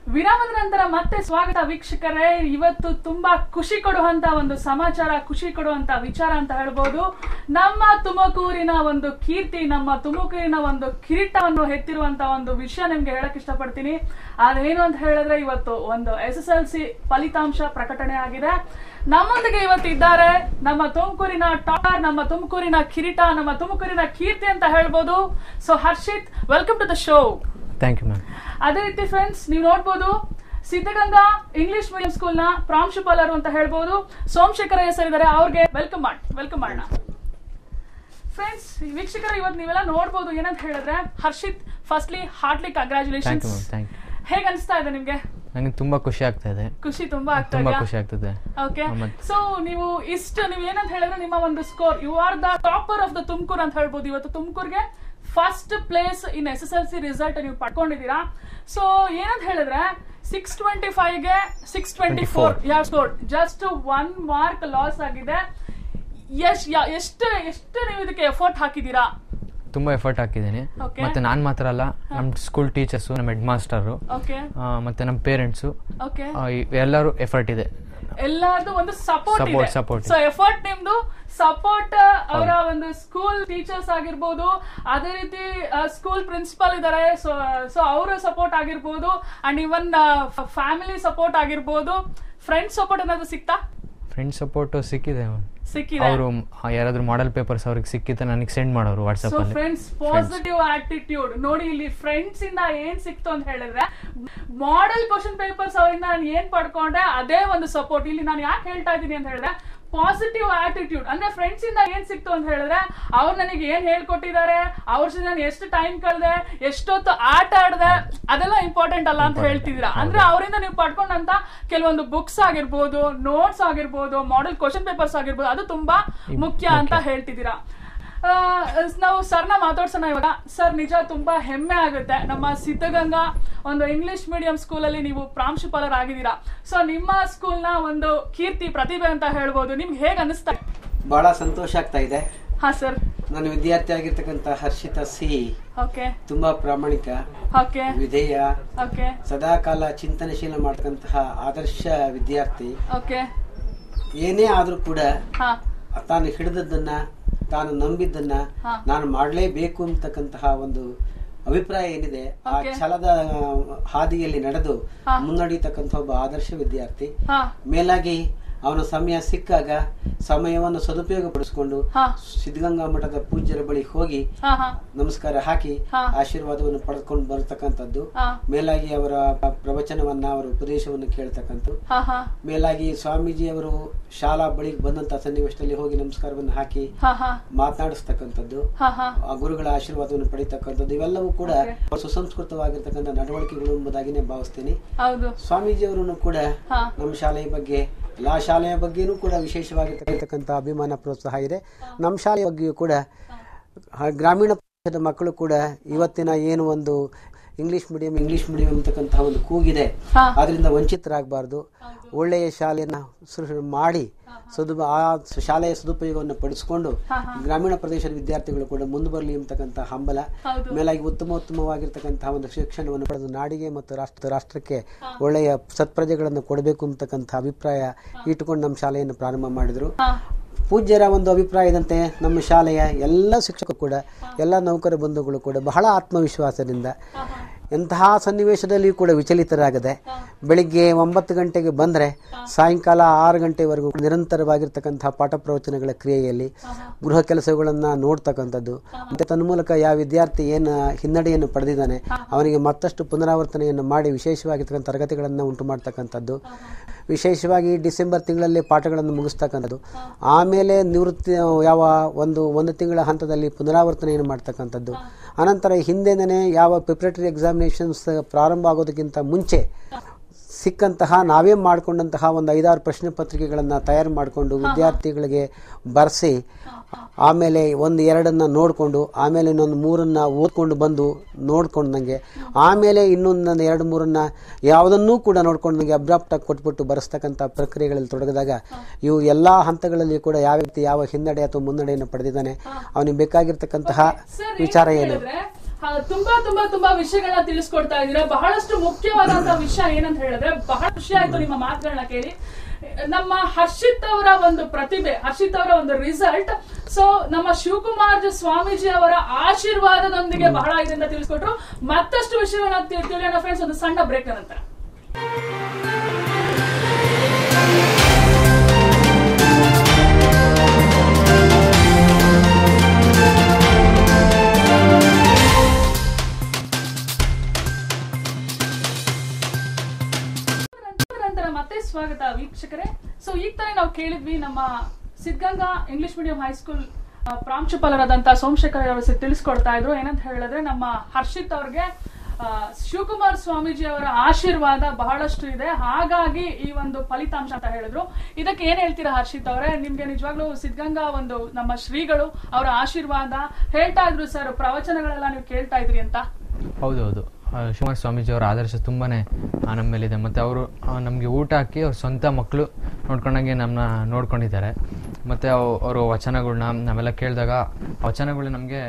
ವಿರಾಮದ ನಂತರ ಮತ್ತೆ ಸ್ವಾಗತ ವೀಕ್ಷಕರೇ ಇವತ್ತು ತುಂಬಾ ಖುಷಿ ಕೊಡುವಂತ ಒಂದು ಸಮಾಚಾರ ಖುಷಿ ಕೊಡುವಂತ ವಿಚಾರ ಅಂತ ಹೇಳ್ಬೋದು ನಮ್ಮ ತುಮಕೂರಿನ ಒಂದು ಕೀರ್ತಿ ನಮ್ಮ ತುಮಕೂರಿನ ಒಂದು ಕಿರೀಟವನ್ನು ಎತ್ತಿರುವಂತ ಒಂದು ವಿಷಯ ನಿಮ್ಗೆ ಹೇಳಕ್ ಇಷ್ಟಪಡ್ತೀನಿ ಅದೇನು ಅಂತ ಹೇಳಿದ್ರೆ ಇವತ್ತು ಒಂದು ಎಸ್ ಎಸ್ ಎಲ್ ಸಿ ಫಲಿತಾಂಶ ಪ್ರಕಟಣೆ ಆಗಿದೆ ನಮ್ಮೊಂದಿಗೆ ಇವತ್ತು ಇದ್ದಾರೆ ನಮ್ಮ ತುಮಕೂರಿನ ಟಾಪರ್ ನಮ್ಮ ತುಮಕೂರಿನ ಕಿರೀಟ ನಮ್ಮ ತುಮಕೂರಿನ ಕೀರ್ತಿ ಅಂತ ಹೇಳ್ಬೋದು so Harshith welcome to the show thank you ma'am ಅದೇ ರೀತಿ ಫ್ರೆಂಡ್ಸ್ ನೀವು ನೋಡ್ಬೋದು ಸಿದ್ಧಗಂಗಾ ಇಂಗ್ಲಿಷ್ ಮೀಡಿಯಂ ಸ್ಕೂಲ್ ನ ಪ್ರಾಂಶುಪಾಲರು ಅಂತ ಹೇಳ್ಬೋದು ಸೋಮಶೇಖರ ಹೆಸರಿದ್ದಾರೆ ಅವ್ರಿಗೆ ವೆಲ್ಕಮ್ ಮಾಡಿ ವೆಲ್ಕಮ್ ಮಾಡೋಣ ಫ್ರೆಂಡ್ಸ್ ವೀಕ್ಷಕರ ಇವತ್ತು ನೀವೆಲ್ಲ ನೋಡ್ಬೋದು ಏನಂತ ಹೇಳಿದ್ರೆ Harshith firstly heartly thank congratulations you ma'am thank you ಹೇಗೆ ಅನಿಸ್ತಾ ಇದೆ ನಿಮ್ಗೆ ನನಗೆ ತುಂಬ ಖುಷಿ ಆಗ್ತಾ ಇದೆ ಖುಷಿ ತುಂಬಾ ಆಗ್ತಾ ತುಂಬ ಇದೆಯಾ ಖುಷಿ ಆಗ್ತದೆ ಓಕೆ ಮತ್ತೆ- ಸೊ ನೀವು ಇಷ್ಟು ನೀವು ಏನಂತ ಹೇಳಿದ್ರೆ ನಿಮ್ಮ ಒಂದು score you are the topper of the Tumakuru ಅಂತ ಹೇಳ್ಬೋದು ಇವತ್ತು ತುಮಕೂರ್ಗೆ first place in S S L C result ನೀವು ಪಡ್ಕೊಂಡಿದ್ದೀರಾ ಸೊ ಏನಂತ ಹೇಳಿದ್ರೆ ಸಿಕ್ಸ್ ಟ್ವೆಂಟಿ ಫೈವ್ಗೆ ಸಿಕ್ಸ್ ಟ್ವೆಂಟಿ ಫೋರ್ ಯಾವ score just one mark loss ಆಗಿದೆ ಎಷ್ಟ್ ಯಾ- ಎಷ್ಟು ಎಷ್ಟು ನೀವು ಇದಕ್ಕೆ ಎಫರ್ಟ್ ಹಾಕಿದ್ದೀರಾ ತುಂಬ ಎಫರ್ಟ್ ಹಾಕಿದ್ದೀನಿ Okay. ಮತ್ತು ನಾನು ಮಾತ್ರ ಅಲ್ಲ ನಮ್ಮ ಸ್ಕೂಲ್ ಟೀಚರ್ಸು ನಮ್ಮ ಹೆಡ್ ಮಾಸ್ಟರು ಓಕೆ ಮತ್ತು ನಮ್ಮ ಪೇರೆಂಟ್ಸು ಓಕೆ ಎಲ್ಲರೂ ಎಫರ್ಟ್ ಇದೆ ಎಲ್ಲಾರ್ದು ಒಂದು ಸಪೋರ್ಟ್ Support, ಇದೆ support. ಸೊ ಎಫರ್ಟ್ ನಿಮ್ದು ಸಪೋರ್ಟ್ ಅವರ ಒಂದು ಸ್ಕೂಲ್ ಟೀಚರ್ಸ್ ಆಗಿರ್ಬೋದು ಅದೇ ರೀತಿ ಸ್ಕೂಲ್ ಪ್ರಿನ್ಸಿಪಲ್ ಇದಾರೆ ಸೊ ಸೊ ಅವರ ಸಪೋರ್ಟ್ ಆಗಿರ್ಬೋದು ಅಂಡ್ ಇವನ್ ಫ್ಯಾಮಿಲಿ ಸಪೋರ್ಟ್ ಆಗಿರ್ಬೋದು ಫ್ರೆಂಡ್ ಸಪೋರ್ಟ್ ಏನಾದ್ರು ಸಿಕ್ತಾ ಫ್ರೆಂಡ್ ಸಪೋರ್ಟು ಸಿಕ್ಕಿದೆ ಸಿಕ್ಕಿದೆ ಅವರು ಯಾರಾದರೂ ಮಾಡೆಲ್ ಪೇಪರ್ಸ್ ಅವ್ರಿಗೆ ಸಿಕ್ಕಿದ್ರೆ ನನಗೆ ಸೆಂಡ್ ಮಾಡೋರು ಸೊ ವಾಟ್ಸಪ್ಪಲ್ಲಿ ಫ್ರೆಂಡ್ಸ್ ಪಾಸಿಟಿವ್ ಆಟಿಟ್ಯೂಡ್ ನೋಡಿ ಇಲ್ಲಿ ಫ್ರೆಂಡ್ಸ್ ಇಂದ ಏನ್ ಸಿಕ್ತು ಅಂತ ಹೇಳಿದ್ರೆ ಮಾಡೆಲ್ ಕ್ವಶನ್ ಪೇಪರ್ಸ್ ಅವರಿಂದ ನಾನು ಏನ್ ಪಡ್ಕೊಂಡೆ ಅದೇ ಒಂದು ಸಪೋರ್ಟ್ ಇಲ್ಲಿ ನಾನು ಯಾಕೆ ಹೇಳ್ತಾ ಇದ್ದೀನಿ ಅಂತ ಹೇಳಿದ್ರೆ ಪಾಸಿಟಿವ್ ಆಟಿಟ್ಯೂಡ್ ಅಂದ್ರೆ ಫ್ರೆಂಡ್ಸ್ ಇಂದ ಏನ್ ಸಿಕ್ತು ಅಂತ ಹೇಳಿದ್ರೆ ಅವ್ರು ನನಗೆ ಏನ್ ಹೇಳ್ಕೊಟ್ಟಿದ್ದಾರೆ ಅವ್ರ ಜೊತೆ ನಾನು ಎಷ್ಟು ಟೈಮ್ ಕಳೆದೆ ಎಷ್ಟೊತ್ತು ಆಟ ಆಡದೆ ಅದೆಲ್ಲ ಇಂಪಾರ್ಟೆಂಟ್ ಅಲ್ಲ ಅಂತ Important. ಹೇಳ್ತಿದ್ದೀರಾ ಅಂದ್ರೆ ಅವರಿಂದ ನೀವು ಪಡ್ಕೊಂಡಂತ ಕೆಲವೊಂದು ಬುಕ್ಸ್ ಆಗಿರ್ಬೋದು ನೋಟ್ಸ್ ಆಗಿರ್ಬೋದು ಮಾಡೆಲ್ ಕ್ವಶನ್ ಪೇಪರ್ಸ್ ಆಗಿರ್ಬೋದು ಅದು ತುಂಬಾ ಮುಖ್ಯ ಅಂತ ಹೇಳ್ತಿದ್ದೀರಾ ಆ, ನಾವು ಸರ್ನ ಮಾತಾಡ್ಸೋಣ ಇವಾಗ ಸರ್ ನಿಜ ತುಂಬಾ ಹೆಮ್ಮೆ ಆಗುತ್ತೆ ನಮ್ಮ ಸಿದ್ಧಗಂಗಾ ಒಂದು ಇಂಗ್ಲಿಷ್ ಮೀಡಿಯಂ ಸ್ಕೂಲಲ್ಲಿ ನೀವು ಪ್ರಾಂಶುಪಾಲರಾಗಿದ್ದೀರಾ ಸೊ ನಿಮ್ಮ ಸ್ಕೂಲ್ನ ಒಂದು ಕೀರ್ತಿ ಪ್ರತಿಭೆ ಅಂತ ಹೇಳ್ಬೋದು ನಿಮ್ಗೆ ಹೇಗೆ ಅನಿಸ್ತಾ ಇದೆ? ಬಹಳ ಸಂತೋಷ ಆಗ್ತಾ ಇದೆ ಹಾ ಸರ್ ನನ್ನ ವಿದ್ಯಾರ್ಥಿ ಆಗಿರ್ತಕ್ಕಂಥ ಹರ್ಷಿತಾ ಸಿ ಓಕೆ ತುಂಬಾ ಪ್ರಾಮಾಣಿಕ ಓಕೆ ವಿಧೇಯ ಓಕೆ ಸದಾಕಾಲ ಚಿಂತನಶೀಲ ಮಾಡ್ತಕ್ಕಂತಹ ಆದರ್ಶ ವಿದ್ಯಾರ್ಥಿ ಓಕೆ ಏನೇ ಆದ್ರೂ ಕೂಡ ಹಾ ತಾನು ಹಿಡಿದದ್ದನ್ನ ತಾನು ನಂಬಿದ್ದನ್ನ ಹಾ. ನಾನು ಮಾಡಲೇಬೇಕು ಅಂತಕ್ಕಂತಹ ಒಂದು ಅಭಿಪ್ರಾಯ ಏನಿದೆ ಆ Okay. ಛಲದ ಆ, ಹಾದಿಯಲ್ಲಿ ನಡೆದು ಹಾ. ಮುನ್ನಡೆಯತಕ್ಕಂಥ ಒಬ್ಬ ಆದರ್ಶ ವಿದ್ಯಾರ್ಥಿ ಹಾ ಮೇಲಾಗಿ ಅವನ ಸಮಯ ಸಿಕ್ಕಾಗ ಸಮಯವನ್ನು ಸದುಪಯೋಗಪಡಿಸಿಕೊಂಡು ಹಾ ಸಿದ್ಧಗಂಗಾ ಮಠದ ಪೂಜ್ಯರ ಬಳಿ ಹೋಗಿ ಹಾ ಹಾ ನಮಸ್ಕಾರ ಹಾಕಿ ಹಾ. ಆಶೀರ್ವಾದವನ್ನು ಪಡೆದುಕೊಂಡು ಬರತಕ್ಕಂಥದ್ದು ಹಾ ಮೇಲಾಗಿ ಅವರ ಪ್ರವಚನವನ್ನ ಅವರ ಉಪದೇಶವನ್ನು ಕೇಳ್ತಕ್ಕಂಥದ್ದು ಹಾ ಹಾ ಮೇಲಾಗಿ ಸ್ವಾಮೀಜಿಯವರು ಶಾಲಾ ಬಳಿಗೆ ಬಂದಂತ ಸನ್ನಿವೇಶದಲ್ಲಿ ಹೋಗಿ ನಮಸ್ಕಾರವನ್ನು ಹಾಕಿ ಹಾ ಹಾ ಮಾತನಾಡಿಸ್ತಕ್ಕಂಥದ್ದು ಹಾ ಹಾ ಆ ಗುರುಗಳ ಆಶೀರ್ವಾದವನ್ನು ಪಡಿತಕ್ಕಂಥದ್ದು ಇವೆಲ್ಲವೂ ಕೂಡ Okay. ಸುಸಂಸ್ಕೃತವಾಗಿರ್ತಕ್ಕಂಥ ನಡವಳಿಕೆಗಳು ಎಂಬುದಾಗಿನೇ ಭಾವಿಸ್ತೀನಿ ಹೌದು ಸ್ವಾಮೀಜಿಯವರನ್ನು ಕೂಡ ಹಾ ನಮ್ಮ ಶಾಲೆಯ ಬಗ್ಗೆ ಎಲ್ಲಾ ಶಾಲೆಯ ಬಗ್ಗೆನೂ ಕೂಡ ವಿಶೇಷವಾಗಿರ್ತಕ್ಕಂಥ ಅಭಿಮಾನ ಪ್ರೋತ್ಸಾಹ ಇದೆ ನಮ್ಮ ಶಾಲೆಯ ಬಗ್ಗೆಯೂ ಕೂಡ ಹ- ಗ್ರಾಮೀಣ ಪ್ರದೇಶದ ಮಕ್ಕಳು ಕೂಡ ಇವತ್ತಿನ ಏನು ಒಂದು ಇಂಗ್ಲಿಷ್ ಮೀಡಿಯಂ ಇಂಗ್ಲಿಷ್ ಮೀಡಿಯಂ ಅಂತಕ್ಕಂತಹ ಒಂದು ಕೂಗಿದೆ ಹಾ. ಅದರಿಂದ ವಂಚಿತರಾಗಬಾರ್ದು ಒಳ್ಳೆಯ ಶಾಲೆಯನ್ನ ಸೃ- ಮಾಡಿ ಸದು ಆ ಶಾಲೆಯ ಸದುಪಯೋಗವನ್ನು ಪಡಿಸಿಕೊಂಡು ಹಾ, ಹಾ. ಗ್ರಾಮೀಣ ಪ್ರದೇಶದ ವಿದ್ಯಾರ್ಥಿಗಳು ಕೂಡ ಮುಂದೆ ಬರಲಿ ಅಂತಕ್ಕಂಥ ಹಂಬಲ ಹೌದು ಮೇಲಾಗಿ ಉತ್ತಮ ಉತ್ತಮವಾಗಿರ್ತಕ್ಕಂತಹ ಒಂದು ಶಿಕ್ಷಣವನ್ನು ಪಡೆದು ನಾಡಿಗೆ ಮತ್ತು ರಾಷ್ಟ್ರ ರಾಷ್ಟ್ರಕ್ಕೆ ಒಳ್ಳೆಯ ಸತ್ಪ್ರಜೆಗಳನ್ನು ಕೊಡಬೇಕು ಅಂತಕ್ಕಂಥ ಅಭಿಪ್ರಾಯ ಇಟ್ಟುಕೊಂಡು ನಮ್ಮ ಶಾಲೆಯನ್ನು ಪ್ರಾರಂಭ ಮಾಡಿದರು ಹಾ ಪೂಜ್ಯರ ಒಂದು ಅಭಿಪ್ರಾಯದಂತೆ ನಮ್ಮ ಶಾಲೆಯ ಎಲ್ಲ ಶಿಕ್ಷಕರು ಕೂಡ ಎಲ್ಲ ನೌಕರ ಬಂಧುಗಳು ಕೂಡ ಬಹಳ ಆತ್ಮವಿಶ್ವಾಸದಿಂದ ಎಂತಹ ಸನ್ನಿವೇಶದಲ್ಲಿಯೂ ಕೂಡ ವಿಚಲಿತರಾಗದೆ ಬೆಳಿಗ್ಗೆ ಒಂಬತ್ತು ಗಂಟೆಗೆ ಬಂದರೆ ಸಾಯಂಕಾಲ ಆರು ಗಂಟೆವರೆಗೂ ನಿರಂತರವಾಗಿರ್ತಕ್ಕಂತಹ ಪಾಠ ಪ್ರವಚನಗಳ ಕ್ರಿಯೆಯಲ್ಲಿ ಗೃಹ ಕೆಲಸಗಳನ್ನು ನೋಡ್ತಕ್ಕಂಥದ್ದು ಮತ್ತೆ ತನ್ಮೂಲಕ ಯಾವ ವಿದ್ಯಾರ್ಥಿ ಏನು ಹಿನ್ನಡೆಯನ್ನು ಪಡೆದಿದ್ದಾನೆ ಅವನಿಗೆ ಮತ್ತಷ್ಟು ಪುನರಾವರ್ತನೆಯನ್ನು ಮಾಡಿ ವಿಶೇಷವಾಗಿರ್ತಕ್ಕಂಥ ತರಗತಿಗಳನ್ನು ಉಂಟು ಮಾಡ್ತಕ್ಕಂಥದ್ದು ವಿಶೇಷವಾಗಿ ಡಿಸೆಂಬರ್ ತಿಂಗಳಲ್ಲಿ ಪಾಠಗಳನ್ನು ಮುಗಿಸ್ತಕ್ಕಂಥದ್ದು ಆಮೇಲೆ ನಿವೃತ್ತಿ ಯಾವ ಒಂದು ಒಂದು ತಿಂಗಳ ಹಂತದಲ್ಲಿ ಪುನರಾವರ್ತನೆಯನ್ನು ಮಾಡ್ತಕ್ಕಂಥದ್ದು ಅನಂತರ ಹಿಂದೆನೇ ಯಾವ ಪ್ರಿಪರೇಟರಿ ಎಕ್ಸಾಮಿನೇಷನ್ಸ್ ಪ್ರಾರಂಭ ಆಗೋದಕ್ಕಿಂತ ಮುಂಚೆ ಸಿಕ್ಕಂತಹ ನಾವೇ ಮಾಡಿಕೊಂಡಂತಹ ಒಂದು ಐದಾರು ಪ್ರಶ್ನೆ ಪತ್ರಿಕೆಗಳನ್ನು ತಯಾರು ಮಾಡಿಕೊಂಡು ವಿದ್ಯಾರ್ಥಿಗಳಿಗೆ ಬರೆಸಿ ಆಮೇಲೆ ಒಂದು ಎರಡನ್ನ ನೋಡಿಕೊಂಡು ಆಮೇಲೆ ಇನ್ನೊಂದು ಮೂರನ್ನ ಓದ್ಕೊಂಡು ಬಂದು ನೋಡ್ಕೊಂಡಂಗೆ ಆಮೇಲೆ ಇನ್ನೊಂದು ಎರಡು ಮೂರನ್ನ ಯಾವುದನ್ನೂ ಕೂಡ ನೋಡ್ಕೊಂಡಂಗೆ ಅಬ್ರಾಪ್ಟಾಗಿ ಕೊಟ್ಬಿಟ್ಟು ಬರೆಸ್ತಕ್ಕಂಥ ಪ್ರಕ್ರಿಯೆಗಳಲ್ಲಿ ತೊಡಗಿದಾಗ ಇವು ಎಲ್ಲ ಹಂತಗಳಲ್ಲಿ ಕೂಡ ಯಾವ ವ್ಯಕ್ತಿ ಯಾವ ಹಿನ್ನಡೆ ಅಥವಾ ಮುನ್ನಡೆಯನ್ನು ಪಡೆದಿದ್ದಾನೆ ಅವನಿಗೆ ಬೇಕಾಗಿರ್ತಕ್ಕಂತಹ ಸರ್ ವಿಚಾರ ಏನಂತ ಏನು ಹೇಳಿದ್ರೆ, ಆ, ತುಂಬಾ ತುಂಬಾ ತುಂಬಾ ವಿಷಯಗಳನ್ನ ತಿಳಿಸ್ಕೊಡ್ತಾ ಇದ್ದೀರಾ ಬಹಳಷ್ಟು ಮುಖ್ಯವಾದಂತಹ ವಿಷಯ ಏನಂತ ಹೇಳಿದ್ರೆ ಬಹಳ ಖುಷಿ ಆಯ್ತು ನಿಮ್ಮ ಮಾತುಗಳನ್ನ ಕೇಳಿ ನಮ್ಮ ಹರ್ಷಿತ್ ಅವರ ಒಂದು ಪ್ರತಿಭೆ ಹರ್ಷಿತ್ ಅವರ ಒಂದು ರಿಸಲ್ಟ್ ಸೊ ನಮ್ಮ ಶಿವಕುಮಾರ್ ಜಿ ಸ್ವಾಮೀಜಿ ಅವರ ಆಶೀರ್ವಾದದೊಂದಿಗೆ ಬಹಳ ಇದರಿಂದ ತಿಳಿಸ್ಕೊಟ್ರು ಮತ್ತಷ್ಟು ವಿಷಯಗಳನ್ನ ತಿ- ತಿಳಿಯೋಣ ಫ್ರೆಂಡ್ಸ್ ಒಂದು ಸಣ್ಣ ಬ್ರೇಕ್ ನಂತರ ನಂತರ ಮತ್ತೆ ಸ್ವಾಗತ ವೀಕ್ಷಕರೇ ಸೊ ಈಗ ತಾನೇ ನಾವು ಕೇಳಿದ್ವಿ ನಮ್ಮ ಸಿದ್ಧಗಂಗಾ ಇಂಗ್ಲಿಷ್ ಮೀಡಿಯಂ ಹೈಸ್ಕೂಲ್ ಆ, ಪ್ರಾಂಶುಪಾಲರಾದಂತಹ ಸೋಮಶೇಖರ್ ಅವರು ಸ- ತಿಳಿಸ್ಕೊಡ್ತಾ ಇದ್ರು ಏನಂತ ಹೇಳಿದ್ರೆ ನಮ್ಮ ಹರ್ಷಿತ್ ಅವ್ರಿಗೆ ಆ, ಶಿವಕುಮಾರ್ ಸ್ವಾಮೀಜಿ ಅವರ ಆಶೀರ್ವಾದ ಬಹಳಷ್ಟು ಇದೆ ಹಾಗಾಗಿ ಈ ಒಂದು ಫಲಿತಾಂಶ ಅಂತ ಹೇಳಿದ್ರು ಇದಕ್ಕೆ ಏನ್ ಹೇಳ್ತೀರಾ ಹರ್ಷಿತ್ ಅವರೇ ನಿಮ್ಗೆ ನಿಜವಾಗ್ಲೂ ಸಿದ್ಧಗಂಗಾ ಒಂದು ನಮ್ಮ ಶ್ರೀಗಳು ಅವರ ಆಶೀರ್ವಾದ ಹೇಳ್ತಾ ಇದ್ರು ಸರ್ ಪ್ರವಚನಗಳೆಲ್ಲ ನೀವು ಕೇಳ್ತಾ ಇದ್ರಿ ಅಂತ ಹೌದೌದು ಆ, ಶಿವಕುಮಾರ ಸ್ವಾಮೀಜಿ ಅವರ ಆದರ್ಶ ತುಂಬಾನೇ ಆ, ನಮ್ಮ ಮೇಲಿದೆ ಮತ್ತು ಅವರು ನಮಗೆ ಊಟ ಹಾಕಿ ಅವ್ರ ಸ್ವಂತ ಮಕ್ಕಳು ನೋಡ್ಕೊಂಡಂಗೆ ನಮ್ಮನ್ನ ನೋಡ್ಕೊಂಡಿದ್ದಾರೆ ಮತ್ತು ಅವರ ವಚನಗಳ್ನ ನಾವೆಲ್ಲ ಕೇಳಿದಾಗ ಆ ವಚನಗಳು ನಮಗೆ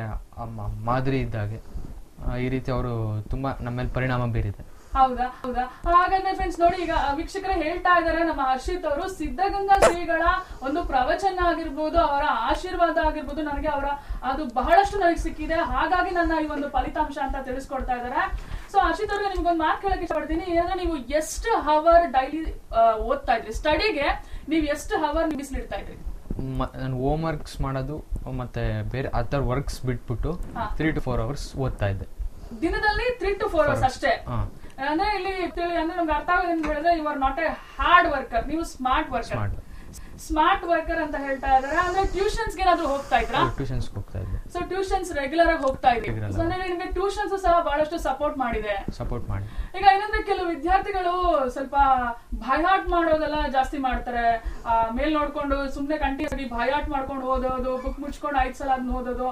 ಮಾದರಿ ಇದ್ದಾಗೆ ಆ, ಈ ರೀತಿ ಅವರು ತುಂಬ ನಮ್ಮ ಮೇಲೆ ಪರಿಣಾಮ ಬೀರಿದೆ ಹೌದಾ ಹೌದಾ ಹಾಗಾದ್ರೆ ಫ್ರೆಂಡ್ಸ್ ನೋಡಿ ಈಗ ವೀಕ್ಷಕರೇ ಹೇಳ್ತಾ ಇದಾರೆ ನಮ್ಮ ಹರ್ಷಿತ್ ಅವರು ಸಿದ್ಧಗಂಗಾ ಶ್ರೀಗಳ ಒಂದು ಪ್ರವಚನ ಆಗಿರ್ಬೋದು ಅವರ ಆಶೀರ್ವಾದ ಆಗಿರ್ಬೋದು ನನಗೆ ಅವರ ಅದು ಬಹಳಷ್ಟು ನನಗೆ ಸಿಕ್ಕಿದೆ ಹಾಗಾಗಿ ನನ್ನ ಈ ಒಂದು ಫಲಿತಾಂಶ ಅಂತ ತಿಳಿಸ್ಕೊಡ್ತಾ ಇದಾರೆ ಸೊ ಹರ್ಷಿತ್ ಅವ್ರಿಗೆ ನಿಮ್ಗೊಂದು ಮಾತು ಕೇಳಕ್ ಇಷ್ಟಪಡ್ತೀನಿ ಏನಂದ್ರೆ ನೀವು ಎಷ್ಟು ಹವರ್ ಡೈಲಿ ಓದ್ತಾ ಇದ್ರಿ ಸ್ಟಡಿಗೆ ನೀವು ಎಷ್ಟು ಹವರ್ ಮೀಸಲಿಡ್ತಾ ಇದ್ರಿ ಮ- ನಾನು ಹೋಮ್ ವರ್ಕ್ಸ್ ಮಾಡೋದು ಮತ್ತು ಬೇರೆ ಆ ಥರ ವರ್ಕ್ಸ್ ಬಿಟ್ಬಿಟ್ಟು ಹಾ. ತ್ರೀ ಟು ಫೋರ್ ಅವರ್ಸ್ ಓದ್ತಾ ಇದ್ದೆ ದಿನದಲ್ಲಿ ತ್ರೀ ಟು ಫೋರ್ ಅವರ್ಸ್ ಅಷ್ಟೇ ಹಾಂ ಅಂದ್ರೆ ಇಲ್ಲಿ ತಿಳಿ ಅಂದ್ರೆ ನಮ್ಗೆ ಅರ್ಥ ಆಗೋದು ಅಂತ ಹೇಳಿದ್ರೆ you are not a hard worker ನೀವು smart worker smart smart worker ಅಂತ ಹೇಳ್ತಾ ಇದಾರೆ ಅಂದ್ರೆ ಟ್ಯೂಷನ್ಸ್ ಏನಾದ್ರು ಹೋಗ್ತಾ ಇದ್ರಾ ಟ್ಯೂಷನ್ಸ್ಗೆ ಹೋಗ್ತಾ ಇದ್ದೆ ಸೊ ಟ್ಯೂಷನ್ಸ್ ರೆಗ್ಯುಲರ್ ಆಗಿ ಹೋಗ್ತಾ ಇದ್ರಿ Regular ಸೊ ಅಂದ್ರೆ ನಿಮ್ಗೆ ಟ್ಯೂಷನ್ಸ್ ಸಹ ಬಹಳಷ್ಟು ಸಪೋರ್ಟ್ ಮಾಡಿದೆ ಸಪೋರ್ಟ್ ಮಾಡಿ ಈಗ ಏನಂದ್ರೆ ಕೆಲವು ವಿದ್ಯಾರ್ಥಿಗಳು ಸ್ವಲ್ಪ ಭಯಾಟ್ ಮಾಡೋದೆಲ್ಲ ಜಾಸ್ತಿ ಮಾಡ್ತಾರೆ ಆ, ಮೇಲ್ ನೋಡ್ಕೊಂಡು ಸುಮ್ನೆ ಕಂಟಿನ್ಯೂಸ್ ಭಯಾಟ್ ಮಾಡ್ಕೊಂಡು ಓದೋದು ಬುಕ್ ಮುಚ್ಕೊಂಡು ಐದ್ ಸಲ ಅದ್ನ ಓದೋದು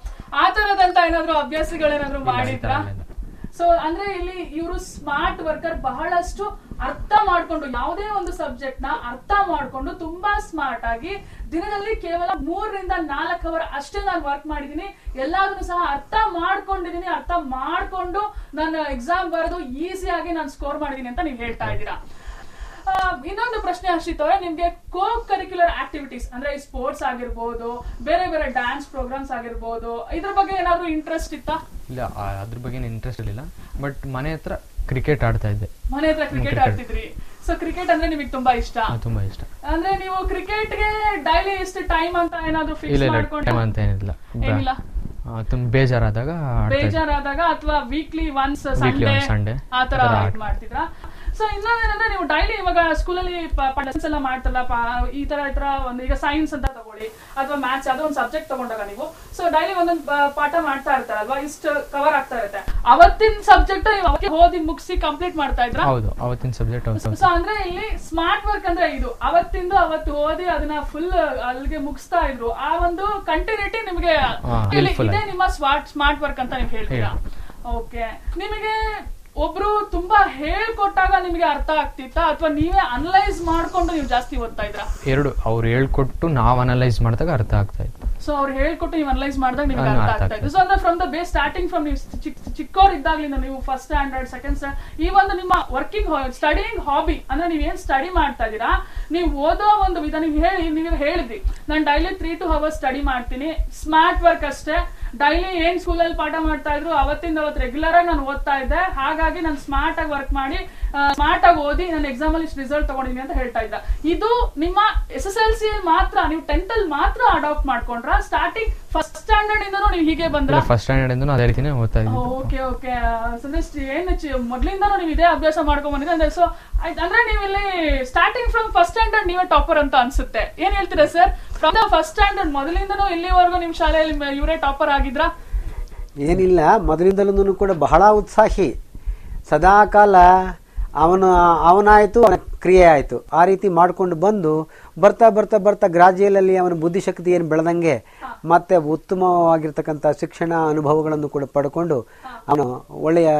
ಆ ತರದಂತ ಏನಾದ್ರು ಅಭ್ಯಾಸಗಳೇನಾದ್ರು ಇಲ್ಲ, ಈ ತರ ಮಾಡಿದ್ರಾ ಎಲ್ಲ ಇಲ್ಲ. ಸೊ ಅಂದ್ರೆ ಇಲ್ಲಿ ಇವರು ಸ್ಮಾರ್ಟ್ ವರ್ಕರ್ ಬಹಳಷ್ಟು ಅರ್ಥ ಮಾಡ್ಕೊಂಡು ಯಾವುದೇ ಒಂದು ಸಬ್ಜೆಕ್ಟ್ ನ ಅರ್ಥ ಮಾಡ್ಕೊಂಡು ತುಂಬಾ ಸ್ಮಾರ್ಟ್ ಆಗಿ ದಿನದಲ್ಲಿ ಕೇವಲ ಮೂರರಿಂದ ನಾಲ್ಕು ಅವರ್ ಅಷ್ಟೇ ನಾನು ವರ್ಕ್ ಮಾಡಿದೀನಿ ಎಲ್ಲಾದ್ರೂ ಸಹ ಅರ್ಥ ಮಾಡ್ಕೊಂಡಿದೀನಿ ಅರ್ಥ ಮಾಡ್ಕೊಂಡು ನಾನು ಎಕ್ಸಾಮ್ ಬರೆದು ಈಸಿಯಾಗಿ ನಾನು ಸ್ಕೋರ್ ಮಾಡಿದೀನಿ ಅಂತ ನೀವು ಹೇಳ್ತಾ ಇದ್ದೀರಾ ಆ, ಇನ್ನೊಂದು ಪ್ರಶ್ನೆ ಹರ್ಷಿತ್ ಅವರೇ ನಿಮ್ಗೆ ಕೋ ಕರಿಕ್ಯುಲರ್ ಆಕ್ಟಿವಿಟೀಸ್ ಅಂದ್ರೆ ಈ ಸ್ಪೋರ್ಟ್ಸ್ ಆಗಿರ್ಬೋದು ಬೇರೆ ಬೇರೆ ಡ್ಯಾನ್ಸ್ ಪ್ರೋಗ್ರಾಮ್ಸ್ ಆಗಿರ್ಬೋದು ಇದ್ರ ಬಗ್ಗೆ ಏನಾದ್ರು ಇಂಟ್ರೆಸ್ಟ್ ಇತ್ತಾ ಇಲ್ಲ ಆ- ಅದ್ರ ಬಗ್ಗೆ ಇಂಟ್ರೆಸ್ಟ್ ಇರಲಿಲ್ಲ ಬಟ್ ಮನೆ ಹತ್ರ ಕ್ರಿಕೆಟ್ ಆಡ್ತಾ ಇದ್ದೆ ಮನೆ ಹತ್ರ ಕ್ರಿಕೆಟ್ cricket. ಆಡ್ತಿದ್ರಿ ಸೊ ಕ್ರಿಕೆಟ್ ಅಂದ್ರೆ ನಿಮಗೆ ತುಂಬಾ ಇಷ್ಟ ಅದು ತುಂಬಾ ಇಷ್ಟ ಅಂದ್ರೆ ನೀವು ಕ್ರಿಕೆಟ್ ಗೆ ಡೈಲಿ ಎಷ್ಟು ಟೈಮ್ ಅಂತ ಏನಾದ್ರು ಇಲ್ಲ ಫಿಕ್ಸ್ ಇಲ್ಲ ಮಾಡ್ಕೊಂಡು ಟೈಮ್ ಅಂತ ಏನಿಲ್ಲ ಏನಿಲ್ಲ ತುಂಬ ಬೇಜಾರಾದಾಗ ಆಡ್ತಾ ಇದ್ದೆ. ಬೇಜಾರಾದಾಗ ಅಥವಾ weekly once Weekly Sunday once Sunday. ಆ ತರ ಆ ಥರ ಇದ್ ಮಾಡ್ತಿದ್ರಾ ಸೊ ಇನ್ನೊಂದೇನಂದ್ರೆ ನೀವು ಡೈಲಿ ಇವಾಗ ಸ್ಕೂಲಲ್ಲಿ ಲೆಸನ್ಸ್ ಎಲ್ಲ ಮಾಡ್ತಾರಲ್ಲ ಪ- ಈ ತರ ಈ ತರ ಒಂದು ಈಗ ಸೈನ್ಸ್ ಅಂತ ತಗೊಳ್ಳಿ ಅಥವಾ ಮ್ಯಾಥ್ಸ್ ಯಾವ್ದೋ ಒಂದು ಸಬ್ಜೆಕ್ಟ್ ತಗೊಂಡಾಗ ನೀವು ಸೊ ಡೈಲಿ ಒಂದೊಂದು ಪಾ- ಪಾಠ ಮಾಡ್ತಾ ಇರ್ತಾರಲ್ವಾ ಇಷ್ಟು ಕವರ್ ಆಗ್ತಾ ಇರುತ್ತೆ ಅವತ್ತಿನ ಸಬ್ಜೆಕ್ಟ್ ನೀವು ಅವಕ್ಕೆ ಓದಿ ಮುಗಿಸಿ ಕಂಪ್ಲೀಟ್ ಮಾಡ್ತಾ ಇದ್ರಾ ಹೌದು ಅವತ್ತಿನ ಸಬ್ಜೆಕ್ಟ್ ಸೊ ಅಂದ್ರೆ ಇಲ್ಲಿ ಸ್ಮಾರ್ಟ್ ವರ್ಕ್ ಅಂದ್ರೆ ಇದು ಅವತ್ತಿಂದು ಅವತ್ತು ಓದಿ ಅದನ್ನ ಫುಲ್ ಅಲ್ಲಿಗೆ ಮುಗಿಸ್ತಾ ಇದ್ರು ಆ ಒಂದು ಕಂಟಿನ್ಯೂಟಿ ನಿಮಗೆ ಹಾ, ಇಲ್ಲಿ helpful ಇದೇ ಆಯ್ತು. ನಿಮ್ಮ ಸ್ಮಾರ್ಟ್ ಸ್ಮಾರ್ಟ್ ವರ್ಕ್ ಅಂತ ನೀವು ಹೇಳ್ತೀರಾ ಓಕೆ ನಿಮಗೆ ಒಬ್ರು ತುಂಬಾ ಹೇಳ್ಕೊಟ್ಟಾಗ ನಿಮಗೆ ಅರ್ಥ ಆಗ್ತಿತ್ತಾ ಅಥವಾ ನೀವೇ ಅನಲೈಸ್ ಮಾಡ್ಕೊಂಡು ನೀವು ಜಾಸ್ತಿ ಓದ್ತಾ ಇದ್ರಾ ಎರಡು ಅವ್ರು ಹೇಳ್ಕೊಟ್ಟು ನಾವು ಅನಲೈಸ್ ಮಾಡಿದಾಗ ಅರ್ಥ ಆಗ್ತಾ ಇತ್ತು ಸೊ ಅವ್ರು ಹೇಳ್ಕೊಟ್ಟು ನೀವು ಅನಲೈಸ್ ಮಾಡಿದಾಗ ನಿಮ್ಗೆ ಹಾ, ಅರ್ಥ ಅರ್ಥ ಆಗ್ತಾ ಇತ್ತು ಸೊ ಅಂದ್ರೆ from the base starting from ನೀವು ಚಿಕ್ಕ ಚಿಕ್ಕವ್ರು ಇದ್ದಾಗ್ಲಿಂದ ನೀವು ಫಸ್ಟ್ ಸ್ಟ್ಯಾಂಡರ್ಡ್ ಸೆಕೆಂಡ್ ಸ್ಟ್ಯಾಂಡರ್ಡ್ ಈ ಒಂದು ನಿಮ್ಮ ವರ್ಕಿಂಗ್ ಸ್ಟಡಿಂಗ್ ಹಾಬಿ ಅಂದ್ರೆ ನೀವು ಏನ್ ಸ್ಟಡಿ ಮಾಡ್ತಾ ಇದೀರಾ ನೀವು ಓದೋ ಒಂದು ವಿಧ ನೀವು ಹೇಳಿ ನೀವು ಹೇಳಿದ್ರಿ ನಾನು daily three to hours study ಮಾಡ್ತೀನಿ ಸ್ಮಾರ್ಟ್ ವರ್ಕ್ ಅಷ್ಟೇ ಡೈಲಿ ಏನ್ ಸ್ಕೂಲಲ್ಲಿ ಪಾಠ ಮಾಡ್ತಾ ಇದ್ರು ಅವತ್ತಿಂದ ಅವತ್ತು ರೆಗ್ಯುಲರ್ ಆಗಿ ನಾನು ಓದ್ತಾ ಇದ್ದೆ ಹಾಗಾಗಿ ನಾನು ಸ್ಮಾರ್ಟ್ ಆಗಿ ವರ್ಕ್ ಮಾಡಿ ಸ್ಮಾರ್ಟ್ ಆಗಿ ಓದಿ ನಾನು ಎಕ್ಸಾಮ್ ಅಲ್ಲಿ ರಿಸಲ್ಟ್ ತಗೊಂಡಿದ್ದೀನಿ ಅಂತ ಹೇಳ್ತಾ ಇದ್ದ ಇದು ನಿಮ್ಮ ಎಸ್ ಎಸ್ ಎಲ್ ಸಿ ಮಾತ್ರ ನೀವು ಟೆಂತ್ ಅಲ್ಲಿ ಮಾತ್ರ ಅಡಾಪ್ಟ್ ಮಾಡ್ಕೊಂಡ್ರ ಸ್ಟಾರ್ಟಿಂಗ್ ಫಸ್ಟ್ ಸ್ಟ್ಯಾಂಡರ್ಡ್ ಇಂದನೂ ನೀವು ಹೀಗೆ ಬಂದ್ರ ಫಸ್ಟ್ ಸ್ಟ್ಯಾಂಡರ್ಡ್ ಇಂದನೂ ಅದೇ ರೀತಿನೇ ಓದ್ತಾ ಇದ್ವಿ ಓಕೆ ಓಕೆ ಸಂದೇಶ್ ಏನು ಚಿ- ಮೊದ್ಲಿಂದನೂ ನೀವು ಇದೇ ಅಭ್ಯಾಸ ಮಾಡ್ಕೊಂಡ್ ಬಂದಿದ್ರೆ ಅಂದ್ರೆ ಸೊ ಅಂದ್ರೆ ನೀವು ಇಲ್ಲಿ ಸ್ಟಾರ್ಟಿಂಗ್ ಫ್ರಮ್ ಫಸ್ಟ್ ಸ್ಟ್ಯಾಂಡರ್ಡ್ ನೀವೇ ಟಾಪರ್ ಅಂತ ಅನ್ಸುತ್ತೆ ಏನ್ ಹೇಳ್ತೀರಾ sir from the first standard ಮೊದಲಿಂದನೂ ಇಲ್ಲಿವರೆಗೂ ನಿಮ್ ಶಾಲೆಯಲ್ಲಿ ಮ- ಇವರೇ ಟಾಪರ್ ಆಗಿದ್ರಾ ಏನಿಲ್ಲ ಮೊದಲಿಂದಲೂ ಕೂಡ ಬಹಳ ಉತ್ಸಾಹಿ ಸದಾಕಾಲ ಅವನ ಅವನಾಯಿತು ಅವನ ಕ್ರಿಯೆ ಆಯಿತು ಆ ರೀತಿ ಮಾಡಿಕೊಂಡು ಬಂದು ಬರ್ತಾ ಬರ್ತಾ ಬರ್ತಾ ಗ್ರಾಜುಯಲಲ್ಲಿ ಅವನ ಬುದ್ಧಿಶಕ್ತಿ ಏನು ಬೆಳೆದಂಗೆ ಮತ್ತೆ ಉತ್ತಮವಾಗಿರ್ತಕ್ಕಂಥ ಶಿಕ್ಷಣ ಅನುಭವಗಳನ್ನು ಕೂಡ ಪಡ್ಕೊಂಡು ಅವನು ಒಳ್ಳೆಯ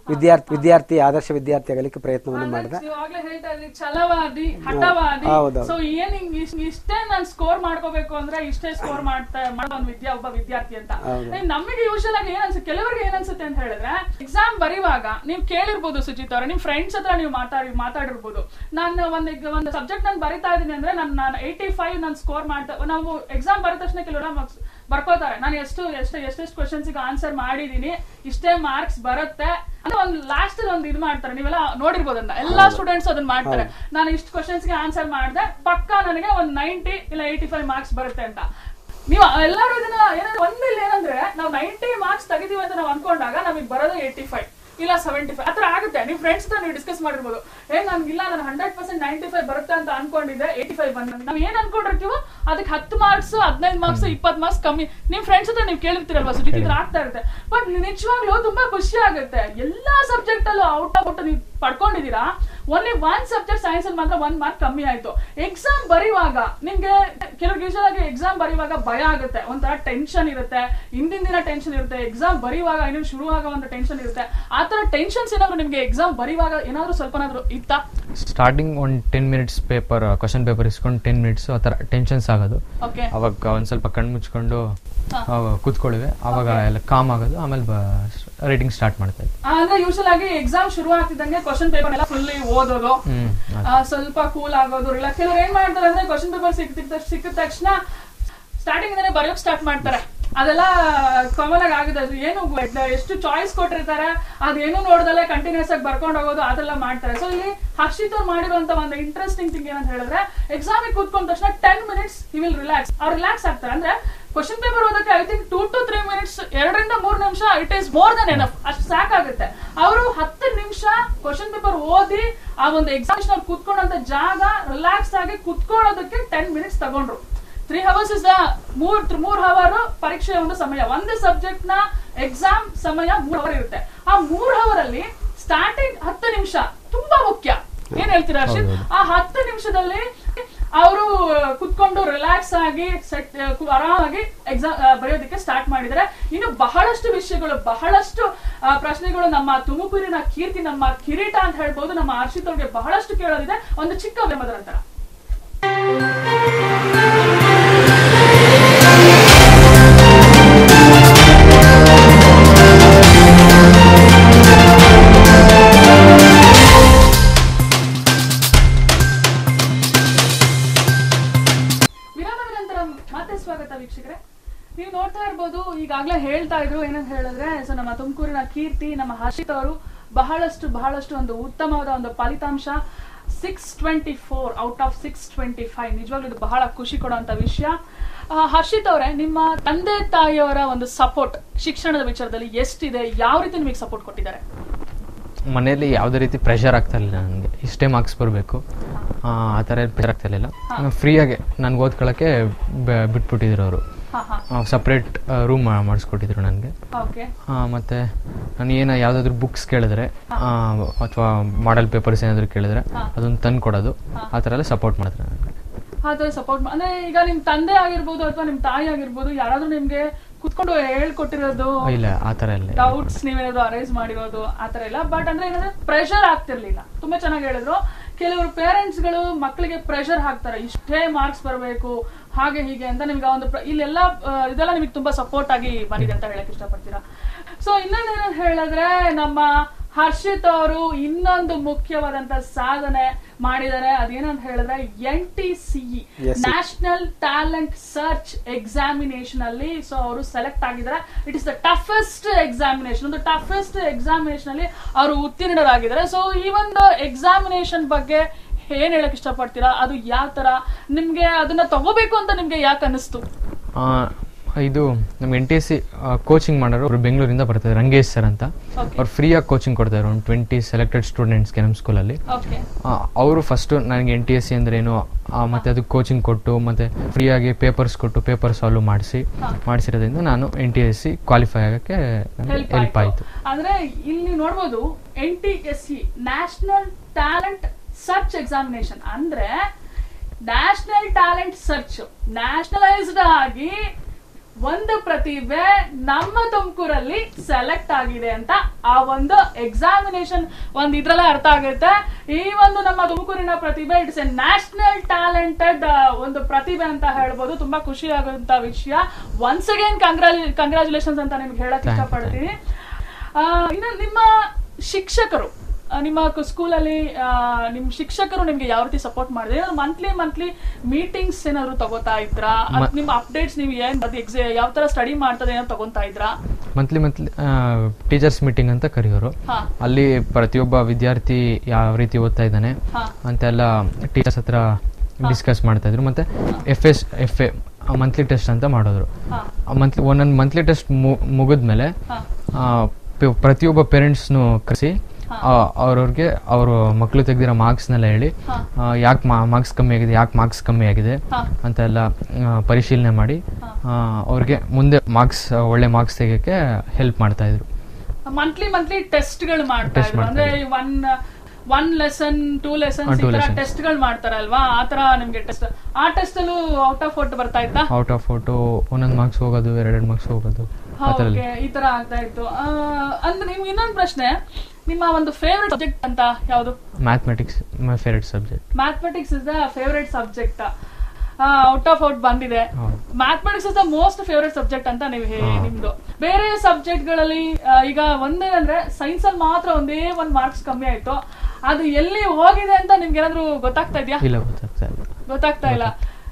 ವಿದ್ಯಾರ್ಥಿ ವಿದ್ಯಾರ್ಥಿ ಆದರ್ಶ ವಿದ್ಯಾರ್ಥಿ ಆಗಲಿಕ್ಕೆ ಪ್ರಯತ್ನವನ್ನು ಮಾಡಿದೆ ನೀವು ಆಗ್ಲೇ ಹೇಳ್ತಾ ಇದ್ರಿ ಛಲವಾದಿ ಹಠವಾದಿ ಹೌದೌದು. ಸೊ ಏನ್ ಹಿಂಗ್ ಇಷ್ಟ್- ಇಷ್ಟೇ ನಾನ್ ಸ್ಕೋರ್ ಮಾಡ್ಕೋಬೇಕು ಅಂದ್ರೆ ಇಷ್ಟೇ ಸ್ಕೋರ್ ಮಾಡ್ತಾ ಮಾಡೋ ಒಂದು ವಿದ್ಯಾ ಒಬ್ಬ ವಿದ್ಯಾರ್ಥಿ ಅಂತ ಹೌದು. ಏ, ನಮಗೆ ಯೂಶಲ್ ಆಗಿ ಏನ್ ಅನ್ಸುತ್ತೆ ಕೆಲವರಿಗೆ ಏನ್ ಅನ್ಸುತ್ತೆ ಅಂತ ಹೇಳಿದ್ರೆ ಎಕ್ಸಾಮ್ ಬರೀವಾಗ ನೀವು ಕೇಳಿರ್ಬೋದು ಸುಚಿತ್ ಅವ್ರೆ ನಿಮ್ ಫ್ರೆಂಡ್ಸ್ ಹತ್ರ ನೀವು ಮಾತಾಡಿ ಮಾತಾಡಿರ್ಬೋದು ನಾನು ಒಂದ್ ಎಗ್- ಒಂದು ಸಬ್ಜೆಕ್ಟ್ ನಾನು ಬರಿತಾ ಇದೀನಿ ಅಂದ್ರೆ ನಾನು ನಾನು ಏಯ್ಟಿ ಫೈವ್ ನಾನು ಸ್ಕೋರ್ ಮಾಡ್ತಾ ನಾವು ಎಕ್ಸಾಮ್ ಬರೋ ತಕ್ಷಣ ಕೆಲವರು ಬರ್ಕೋತಾರೆ ನಾನು ಎಷ್ಟು ಎಷ್ಟು ಎಷ್ಟೆಷ್ಟು ಕ್ವಶನ್ಸ್ ಆನ್ಸರ್ ಮಾಡಿದೀನಿ ಇಷ್ಟೇ ಮಾರ್ಕ್ಸ್ ಬರುತ್ತೆ ಅಂದ್ರೆ ಒಂದು ಲಾಸ್ಟ್ ಒಂದು ಇದು ಮಾಡ್ತಾರೆ ನೀವೆಲ್ಲ ನೋಡಿರ್ಬೋದು ಅದನ್ನ ಎಲ್ಲಾ ಸ್ಟೂಡೆಂಟ್ಸ್ ಅದನ್ನ ಮಾಡ್ತಾರೆ ನಾನು ಇಷ್ಟು ಕ್ವಶನ್ಸ್ ಗೆ ಆನ್ಸರ್ ಮಾಡಿದೆ ಪಕ್ಕಾ ನನಗೆ ಒಂದ್ ನೈಂಟಿ ಇಲ್ಲ ಏಯ್ಟಿ ಫೈವ್ ಮಾರ್ಕ್ಸ್ ಬರುತ್ತೆ ಅಂತ ನೀವು ಎಲ್ಲರೂ ಇದನ್ನ ಏನಂದ್ರೆ ಒಂದಿಲ್ಲ ಏನಂದ್ರೆ ನಾವು ನೈಂಟಿ ಮಾರ್ಕ್ಸ್ ತೆಗಿದೀವಿ ಅಂತ ನಾವು ಅನ್ಕೊಂಡಾಗ ನಮಗೆ ಬರೋದು ಏಯ್ಟಿ ಫೈವ್ ಇಲ್ಲ ಸೆವೆಂಟಿ ಫೈವ್ ಆತರ ಆಗುತ್ತೆ ನೀವು ಫ್ರೆಂಡ್ಸ್ ಹತ್ರ ನೀವು ಡಿಸ್ಕಸ್ ಮಾಡಿರ್ಬೋದು ಏ ನನ್ಗಿಲ್ಲ ನಾನು ಹಂಡ್ರೆಡ್ ಪರ್ಸೆಂಟ್ ನೈಂಟಿ ಫೈವ್ ಬರುತ್ತೆ ಅಂತ ಅನ್ಕೊಂಡಿದ್ದೆ ಏಯ್ಟಿ ಫೈವ್ ಬಂದ ನಾವು ಏನ್ ಅನ್ಕೊಂಡಿರ್ತೀವೋ ಅದಕ್ಕೆ ಹತ್ತು ಮಾರ್ಕ್ಸ್ ಹದಿನೈದು ಮಾರ್ಕ್ಸ್ ಇಪ್ಪತ್ತು ಮಾರ್ಕ್ಸ್ ಕಮ್ಮಿ ನಿಮ್ ಫ್ರೆಂಡ್ಸ್ ಹತ್ರ ನೀವು ಕೇಳಿರ್ತೀರಲ್ವಾ ಸುಜಿತ್ ಇದ್ರ ಆಗ್ತಾ ಇರುತ್ತೆ ಬಟ್ ನಿಜವಾಗ್ಲೂ ತುಂಬಾ ಖುಷಿ ಆಗುತ್ತೆ ಎಲ್ಲಾ ಸಬ್ಜೆಕ್ಟ್ ಅಲ್ಲೂ ಔಟ್ ಆಫ್ ಔಟ್ ನೀವು ಪಡ್ಕೊಂಡಿದೀರಾ ಓನ್ಲಿ ಒನ್ ಸಬ್ಜೆಕ್ಟ್ ಸೈನ್ಸ್ ಅಲ್ಲಿ ಮಾತ್ರ ಒಂದ್ ಮಾರ್ಕ್ ಕಮ್ಮಿ ಆಯ್ತು ಎಕ್ಸಾಮ್ ಬರೆಯುವಾಗ ನಿಮ್ಗೆ ಕೆಲವ್ರಿಗೆ ಯೂಶಲ್ ಆಗಿ ಎಕ್ಸಾಮ್ ಬರೆಯುವಾಗ ಭಯ ಆಗುತ್ತೆ ಒಂಥರ ಟೆನ್ಷನ್ ಇರುತ್ತೆ ಹಿಂದಿನ ದಿನ ಟೆನ್ಷನ್ ಇರುತ್ತೆ ಎಕ್ಸಾಮ್ ಬರೆಯುವಾಗ ಇನ್ನೂ ಶುರು ಆಗೋ ಒಂದು ಟೆನ್ಷನ್ ಇರುತ್ತೆ ಆ ತರ ಟೆನ್ಷನ್ಸ್ ಏನಾದ್ರು ನಿಮ್ಗೆ ಎಕ್ಸಾಮ್ ಬರೆಯುವಾಗ ಏನಾದ್ರು ಸ್ವಲ್ಪನಾದ್ರೂ ಇತ್ತಾ ಸ್ಟಾರ್ಟಿಂಗ್ ಒಂದು ten minutes paper question paper ಇಸ್ಕೊಂಡು ಟೆನ್ ಮಿನಿಟ್ಸ್ ಆ ಥರ ಟೆನ್ಷನ್ಸ್ ಆಗೋದು ಓಕೆ ಅವಾಗ ಒಂದು ಸ್ವಲ್ಪ ಕಣ್ಣು ಮುಚ್ಕೊಂಡು ಹಾ. ಅವಾಗ ಕೂತ್ಕೊಳ್ಳುವೆ ಅವಾಗ ಎಲ್ಲ ಕಾಮ್ ಆಗೋದು ಆಮೇಲೆ ರೈಟಿಂಗ್ ಸ್ಟಾರ್ಟ್ ಮಾಡ್ತಾ ಇದ್ದೆ ಅಂದ್ರೆ ಯೂಶಲ್ ಆಗಿ ಎಕ್ಸಾಮ್ ಶುರು ಆಗ್ತಿದ್ದಂಗೆ ಕ್ವಶನ್ ಪೇಪರ್ ಎಲ್ಲ ಫುಲ್ಲಿ ಓದೋದು ಹ್ಮ್ ಅದ್- ಆ, ಸ್ವಲ್ಪ ಕೂಲ್ ಆಗೋದು ರಿಲ್ಯಾಕ್ಸ್ ಕೆಲವ್ರು ಏನ್ ಮಾಡ್ತಾರೆ ಅಂದ್ರೆ ಕ್ವಶನ್ ಪೇಪರ್ ಸಿಕ್ಕಿದ ಸಿಕ್ಕಿದ ತಕ್ಷಣ ಸ್ಟಾರ್ಟಿಂಗ್ ಇಂದಾನೆ ಬರೆಯೋಕ್ ಸ್ಟಾರ್ಟ್ ಮಾಡ್ತಾರೆ ಅದೆಲ್ಲ ಕಾಮನ್ ಆಗಿ ಆಗಿದೆ ಅದು ಏನು ಗೊ- ಎಷ್ಟು ಚಾಯ್ಸ್ ಕೊಟ್ಟಿರ್ತಾರೆ ಅದೇನು ನೋಡ್ದಲ್ಲೇ ಕಂಟಿನ್ಯೂಸ್ ಆಗಿ ಬರ್ಕೊಂಡು ಹೋಗೋದು ಅದೆಲ್ಲ ಮಾಡ್ತಾರೆ ಸೊ ಇಲ್ಲಿ ಹರ್ಷಿತ್ ಅವ್ರು ಮಾಡಿರುವಂತ ಒಂದು ಇಂಟ್ರೆಸ್ಟಿಂಗ್ ಥಿಂಗ್ ಏನಂತ ಹೇಳಿದ್ರೆ ಎಕ್ಸಾಮ್ ಕೂತ್ಕೊಂಡ ತಕ್ಷಣ ten minutes he will relax ಅವ್ರು ರಿಲ್ಯಾಕ್ಸ್ ಆಗ್ತಾರೆ ಅಂದ್ರೆ ಕ್ವಶನ್ ಪೇಪರ್ ಓದಕ್ಕೆ I think two to three minutes ಎರಡರಿಂದ ಮೂರ್ ನಿಮಿಷ it is more than enough ಅಷ್ಟು ಸಾಕಾಗುತ್ತೆ ಅವರು ಹತ್ತು ನಿಮಿಷ ಕ್ವಶನ್ ಪೇಪರ್ ಓದಿ ಆ ಒಂದು ಎಕ್ಸಾಮಿನೇಷನ್ ಅವ್ರು ಕೂತ್ಕೊಂಡಂತ ಜಾಗ ರಿಲ್ಯಾಕ್ಸ್ ಆಗಿ ಕುತ್ಕೊಳ್ಳೋದಕ್ಕೆ ಟೆನ್ ಮಿನಿಟ್ಸ್ ತಗೊಂಡ್ರು ತ್ರೀ ಅವರ್ಸ್ ಇಸ್ ದ ಮೂರ್ ಮೂರ್ ಅವರ್ ಪರೀಕ್ಷೆಯ ಒಂದು ಸಮಯ ಒಂದು ಸಬ್ಜೆಕ್ಟ್ ನ ಎಕ್ಸಾಮ್ ಸಮಯ ಮೂರ್ ಅವರ್ ಇರುತ್ತೆ ಆ ಮೂರ್ ಅವರ್ ಅಲ್ಲಿ ಸ್ಟಾರ್ಟಿಂಗ್ ಹತ್ತು ನಿಮಿಷ ತುಂಬಾ ಮುಖ್ಯ ಏನ್ ಹೇಳ್ತೀರಾ ಹರ್ಷಿತ್ ಹೌದು. ಆ ಹತ್ತು ನಿಮಿಷದಲ್ಲಿ ಅವರು ಕುತ್ಕೊಂಡು ರಿಲ್ಯಾಕ್ಸ್ ಆಗಿ ಸೆಟ್ ಆರಾಮಾಗಿ ಎಕ್ಸಾಮ್ ಬರೆಯೋದಕ್ಕೆ ಸ್ಟಾರ್ಟ್ ಮಾಡಿದ್ದಾರೆ ಇನ್ನು ಬಹಳಷ್ಟು ವಿಷಯಗಳು ಬಹಳಷ್ಟು ಆ, ಪ್ರಶ್ನೆಗಳು ನಮ್ಮ ತುಮಕೂರಿನ ಕೀರ್ತಿ ನಮ್ಮ ಕಿರೀಟ ಅಂತ ಹೇಳ್ಬೋದು ನಮ್ಮ ಹರ್ಷಿತ್ ಅವ್ರಿಗೆ ಬಹಳಷ್ಟು ಕೇಳೋದಿದೆ ಒಂದು ಚಿಕ್ಕ ವಿರಾಮದ ನಂತರ ವಿರಾಮದ ನಂತರ ಮತ್ತೆ ಸ್ವಾಗತ ವೀಕ್ಷಕರೇ ನೀವು ನೋಡ್ತಾ ಇರ್ಬೋದು ಈಗಾಗಲೇ ಹೇಳ್ತಾ ಇದ್ರು ಏನಂತ ಹೇಳಿದ್ರೆ ಸೊ ನಮ್ಮ ತುಮಕೂರಿನ ಕೀರ್ತಿ ನಮ್ಮ ಹರ್ಷಿತ್ ಅವರು ಬಹಳಷ್ಟು ಬಹಳಷ್ಟು ಒಂದು ಉತ್ತಮವಾದ ಒಂದು ಫಲಿತಾಂಶ six twenty four out of six twenty five ನಿಜವಾಗ್ಲೂ ಇದು ಬಹಳ ಖುಷಿ ಕೊಡುವಂತ ವಿಷಯ ಆ, ಹರ್ಷಿತ್ ಅವರೇ ನಿಮ್ಮ ತಂದೆ ತಾಯಿಯವರ ಒಂದು ಸಪೋರ್ಟ್ ಶಿಕ್ಷಣದ ವಿಚಾರದಲ್ಲಿ ಎಷ್ಟಿದೆ ಯಾವ ರೀತಿ ನಿಮಗೆ ಸಪೋರ್ಟ್ ಕೊಟ್ಟಿದ್ದಾರೆ ಮನೆಯಲ್ಲಿ ಯಾವುದೇ ರೀತಿ ಪ್ರೆಷರ್ ಆಗ್ತಾ ಇರಲಿಲ್ಲ ನನಗೆ ಇಷ್ಟೇ ಮಾರ್ಕ್ಸ್ ಬರಬೇಕು ಆ ಥರ ಪ್ರೆಷರ್ ಆಗ್ತಾ ಇರಲಿಲ್ಲ ಫ್ರೀಯಾಗೆ ನನಗೆ ಓದ್ಕೊಳ್ಳೋಕ್ಕೆ ಬ- ಬಿಟ್ಬಿಟ್ಟಿದ್ರು ಅವರು ಹಾ ಹಾ ಸಪ್ರೇಟ್ ರೂಮ್ ಮಾಡಿಸ್ಕೊಟ್ಟಿದ್ರು ನನಗೆ ಓಕೆ ಮತ್ತು ನಾನು ಏನೋ ಯಾವುದಾದ್ರೂ ಬುಕ್ಸ್ ಕೇಳಿದ್ರೆ ಅಥವಾ ಮಾಡೆಲ್ ಪೇಪರ್ಸ್ ಏನಾದರೂ ಕೇಳಿದ್ರೆ ಅದನ್ನು ತಂದು ಕೊಡೋದು ಆ ಥರ ಎಲ್ಲ ಸಪೋರ್ಟ್ ಮಾಡಿದ್ರು ನನಗೆ ಆತರ ಸಪೋರ್ಟ್ ಅಂದ್ರೆ ಈಗ ನಿಮ್ ತಂದೆ ಆಗಿರ್ಬೋದು ಅಥವಾ ನಿಮ್ ತಾಯಿ ಆಗಿರ್ಬೋದು ಯಾರಾದ್ರೂ ನಿಮ್ಗೆ ಕುತ್ಕೊಂಡು ಹೇಳ್ಕೊಟ್ಟಿರೋದು ಇಲ್ಲ ಆ ಥರ ಎಲ್ಲ ಇಲ್ಲ. ಡೌಟ್ಸ್ ನೀವೇನಾದ್ರು ಅರೈಸ್ ಮಾಡಿರೋದು ಆತರ ಇಲ್ಲ ಬಟ್ ಅಂದ್ರೆ ಏನಂದ್ರೆ ಪ್ರೆಷರ್ ಆಗ್ತಿರ್ಲಿಲ್ಲ ತುಂಬಾ ಚೆನ್ನಾಗಿ ಹೇಳಿದ್ರು ಕೆಲವರು ಪೇರೆಂಟ್ಸ್ ಗಳು ಮಕ್ಕಳಿಗೆ ಪ್ರೆಷರ್ ಹಾಕ್ತಾರೆ ಇಷ್ಟೇ ಮಾರ್ಕ್ಸ್ ಬರಬೇಕು ಹಾಗೆ ಹೀಗೆ ಅಂತ ನಿಮ್ಗೆ ಆ ಒಂದು ಪ್ರ- ಇಲ್ಲೆಲ್ಲ ಆ, ಇದೆಲ್ಲ ನಿಮಗೆ ತುಂಬಾ ಸಪೋರ್ಟ್ ಆಗಿ ಬಂದಿದೆ ಅಂತ ಹೇಳಕ್ ಇಷ್ಟಪಡ್ತೀರಾ ಸೊ ಇನ್ನೊಂದೇನು ಹೇಳಿದ್ರೆ ನಮ್ಮ ಹರ್ಷಿತ್ ಅವರು ಇನ್ನೊಂದು ಮುಖ್ಯವಾದಂತ ಸಾಧನೆ ಮಾಡಿದ್ದಾರೆ ಅದೇನಂತ ಹೇಳಿದ್ರೆ N T S E Yes. National talent search examination ಅಲ್ಲಿ ಸೊ ಅವರು ಸೆಲೆಕ್ಟ್ ಆಗಿದ್ದಾರೆ it is the toughest examination ಒಂದು ಟಫೆಸ್ಟ್ ಎಕ್ಸಾಮಿನೇಷನ್ ಅಲ್ಲಿ ಅವರು ಉತ್ತೀರ್ಣರಾಗಿದ್ದಾರೆ ಸೊ ಈ ಒಂದು ಎಕ್ಸಾಮಿನೇಷನ್ ಬಗ್ಗೆ ಏನ್ ಹೇಳಕ್ ಇಷ್ಟಪಡ್ತೀರಾ ಅದು ಯಾವ ತರ ನಿಮ್ಗೆ ಅದನ್ನ ತಗೋಬೇಕು ಅಂತ ನಿಮ್ಗೆ ಯಾಕೆ ಅನಿಸ್ತು ಆ, ಇದು ನಮ್ಮ N T S C coaching ಮಾಡೋರು ಅವರು ಬೆಂಗಳೂರಿಂದ ಬರ್ತಾರೆ ರಂಗೇಶ್ ಸರ್ ಅಂತ ಓಕೆ ಅವ್ರು ಫ್ರೀಯಾಗಿ ಕೋಚಿಂಗ್ ಕೊಡ್ತಾರೆ ಒಂದು ಟ್ವೆಂಟಿ ಸೆಲೆಕ್ಟೆಡ್ ಸ್ಟೂಡೆಂಟ್ಸ್ಗೆ ನಮ್ಮ ಸ್ಕೂಲಲ್ಲಿ ಓಕೆ ಅವರು ಫಸ್ಟು ನನಗೆ ಎನ್ ಟಿ ಎಸ್ ಸಿ ಅಂದ್ರೆ ಏನು ಆ, ಮತ್ತೆ ಅದಕ್ಕೆ ಕೋಚಿಂಗ್ ಕೊಟ್ಟು ಮತ್ತೆ ಫ್ರೀಯಾಗಿ ಪೇಪರ್ಸ್ ಕೊಟ್ಟು ಪೇಪರ್ ಸಾಲ್ವ್ ಮಾಡಿಸಿ ಮಾಡಿಸಿರೋದ್ರಿಂದ ನಾನು N T S C qualify ಆಗೋಕ್ಕೆ ಹೆಲ್ಪ್ ಹೆಲ್ಪ್ ಆಯಿತು ಅಂದ್ರೆ ಇಲ್ಲಿ ನೋಡ್ಬೋದು N T S C national talent search examination ಅಂದ್ರೆ ನ್ಯಾಷನಲ್ ಟ್ಯಾಲೆಂಟ್ ಸರ್ಚ್ ನ್ಯಾಷನಲೈಸ್ಡ್ ಆಗಿ ಒಂದು ಪ್ರತಿಭೆ ನಮ್ಮ ತುಮಕೂರಲ್ಲಿ ಸೆಲೆಕ್ಟ್ ಆಗಿದೆ ಅಂತ ಆ ಒಂದು ಎಕ್ಸಾಮಿನೇಷನ್ ಒಂದ್ ಇದ್ರಲ್ಲೇ ಅರ್ಥ ಆಗುತ್ತೆ ಈ ಒಂದು ನಮ್ಮ ತುಮಕೂರಿನ ಪ್ರತಿಭೆ ಇಟ್ಸ್ ಎ ನ್ಯಾಷನಲ್ ಟ್ಯಾಲೆಂಟೆಡ್ ಒಂದು ಪ್ರತಿಭೆ ಅಂತ ಹೇಳ್ಬೋದು ತುಂಬಾ ಖುಷಿ ಆಗುವಂತ ವಿಷಯ ಒನ್ಸ್ ಅಗೇನ್ ಕಂಗ್ರಾಚುಲೇಷನ್ಸ್ ಅಂತ ನಿಮ್ಗೆ ಹೇಳಕ್ Thank you, ಇಷ್ಟಪಡ್ತೀನಿ ಆ, ಇನ್ನು ನಿಮ್ಮ ಶಿಕ್ಷಕರು ಆ, ನಿಮ್ಮ ಕು- ಸ್ಕೂಲಲ್ಲಿ ಆ, ನಿಮ್ ಶಿಕ್ಷಕರು ನಿಮ್ಗೆ ಯಾವ ರೀತಿ ಸಪೋರ್ಟ್ ಮಾಡಿದ್ರೆ ಮಂತ್ಲಿ ಮಂತ್ಲಿ ಮೀಟಿಂಗ್ಸ್ ಏನಾದ್ರು ತಗೋತಾ ಇದ್ರಾ ಅದ್ ಮ- ನಿಮ್ಮ ಅಪ್ಡೇಟ್ಸ್ ನೀವು ಏನ್ ಅದು ಎಕ್ಸಾ ಯಾವ ತರ ಸ್ಟಡಿ ಮಾಡ್ತದೆ ಏನೋ ತಗೊಂತಾ ಇದ್ರಾ ಮಂತ್ಲಿ ಮಂತ್ಲಿ ಟೀಚರ್ಸ್ ಮೀಟಿಂಗ್ ಅಂತ ಕರೆಯೋರು ಹಾ ಅಲ್ಲಿ ಪ್ರತಿಯೊಬ್ಬ ವಿದ್ಯಾರ್ಥಿ ಯಾವ ರೀತಿ ಓದ್ತಾ ಇದ್ದಾನೆ ಹಾ ಅಂತೆಲ್ಲ ಟೀಚರ್ಸ್ ಹತ್ರ ಡಿಸ್ಕಸ್ ಮಾಡ್ತಾ ಇದ್ರು ಮತ್ತೆ F S F A monthly test ಅಂತ ಮಾಡೋರು ಹಾ ಮಂತ್ಲಿ ಒಂದೊಂದು ಮಂತ್ಲಿ ಟೆಸ್ಟ್ ಮುಗಿದ್ಮೇಲೆ ಹಾ ಆ, ಪ- ಪ್ರತಿಯೊಬ್ಬ ಪೇರೆಂಟ್ಸ್ನು ಕರೆಸಿ ಅವ್ರವ್ರಿಗೆ ಅವರು ಮಕ್ಕಳು ತೆಗೆದಿರೋ ಮಾರ್ಕ್ಸ್ನೆಲ್ಲ ಹೇಳಿ ಹಾ. ಯಾಕೆ ಮಾರ್ಕ್ಸ್ ಕಮ್ಮಿ ಆಗಿದೆ ಯಾಕೆ ಮಾರ್ಕ್ಸ್ ಕಮ್ಮಿ ಆಗಿದೆ ಹಾ. ಅಂತೆಲ್ಲ ಆ, ಪರಿಶೀಲನೆ ಮಾಡಿ ಹಾ. ಆ, ಅವ್ರಿಗೆ ಮುಂದೆ ಮಾರ್ಕ್ಸ್ ಒಳ್ಳೆ ಮಾರ್ಕ್ಸ್ ತೆಗಿಯೋಕ್ಕೆ ಹೆಲ್ಪ್ ಮಾಡ್ತಾ ಇದ್ರು ಮಂತ್ಲಿ ಮಂತ್ಲಿ ಟೆಸ್ಟ್ ಗಳು ಮಾಡ್ತಾ Test ಇದ್ರು ಅಂದ್ರೆ ಮಾಡ್ತಾ one one lesson two lessons ಹಾ, ಈ two ತರ lessons. ಟೆಸ್ಟ್ ಗಳು ಮಾಡ್ತಾರಲ್ವಾ ಆ ತರ ನಿಮ್ಗೆ ಟೆಸ್ಟ್ ಆ ಟೆಸ್ಟ್ ಅಲ್ಲೂ ಔಟ್ ಆಫ್ ಔಟ್ ಬರ್ತಾ ಇತ್ತಾ ಔಟ್ ಆಫ್ ಫೋಟೋ ಒಂದೊಂದು ಮಾರ್ಕ್ಸ್ ಹೋಗೋದು ಎರಡೆರಡು ಮಾರ್ಕ್ಸ್ ಹೋಗೋದು ಆ ಥರ ಓಕೆ ಈ ತರ ಆಗ್ತಾ ಇತ್ತು ಆ, ಅಂದ್ರೆ ನಿಮ್ಗೆ ಇನ್ನೊಂದು ಪ್ರಶ್ನೆ ನಿಮ್ಮ ಒಂದು ಫೇವ್ರೆಟ್ ಸಬ್ಜೆಕ್ಟ್ ಅಂತ ಯಾವುದು mathematics my favourite subject mathematics is the favourite subject out of out ಬಂದಿದೆ ಹೌದು. Mathematics is the most favourite subject ಅಂತ ನೀವು ಹೇ- ಹಾ. ನಿಮ್ದು ಬೇರೆ ಸಬ್ಜೆಕ್ಟ್ ಗಳಲ್ಲಿ ಆ, ಈಗ ಒಂದೇನಂದ್ರೆ ಸೈನ್ಸ್ ಅಲ್ಲಿ ಮಾತ್ರ ಒಂದೇ ಒಂದ್ ಮಾರ್ಕ್ಸ್ ಕಮ್ಮಿ ಆಯ್ತು ಅದು ಎಲ್ಲಿ ಹೋಗಿದೆ ಅಂತ ನಿಮ್ಗೆ ಏನಾದ್ರು ಗೊತ್ತಾಗ್ತಾ ಇದೆಯಾ ಇಲ್ಲ ಗೊತ್ತಾಗ್ತಾ ಇಲ್ಲ ಗೊತ್ತಾಗ್ತಾ ಇಲ್ಲ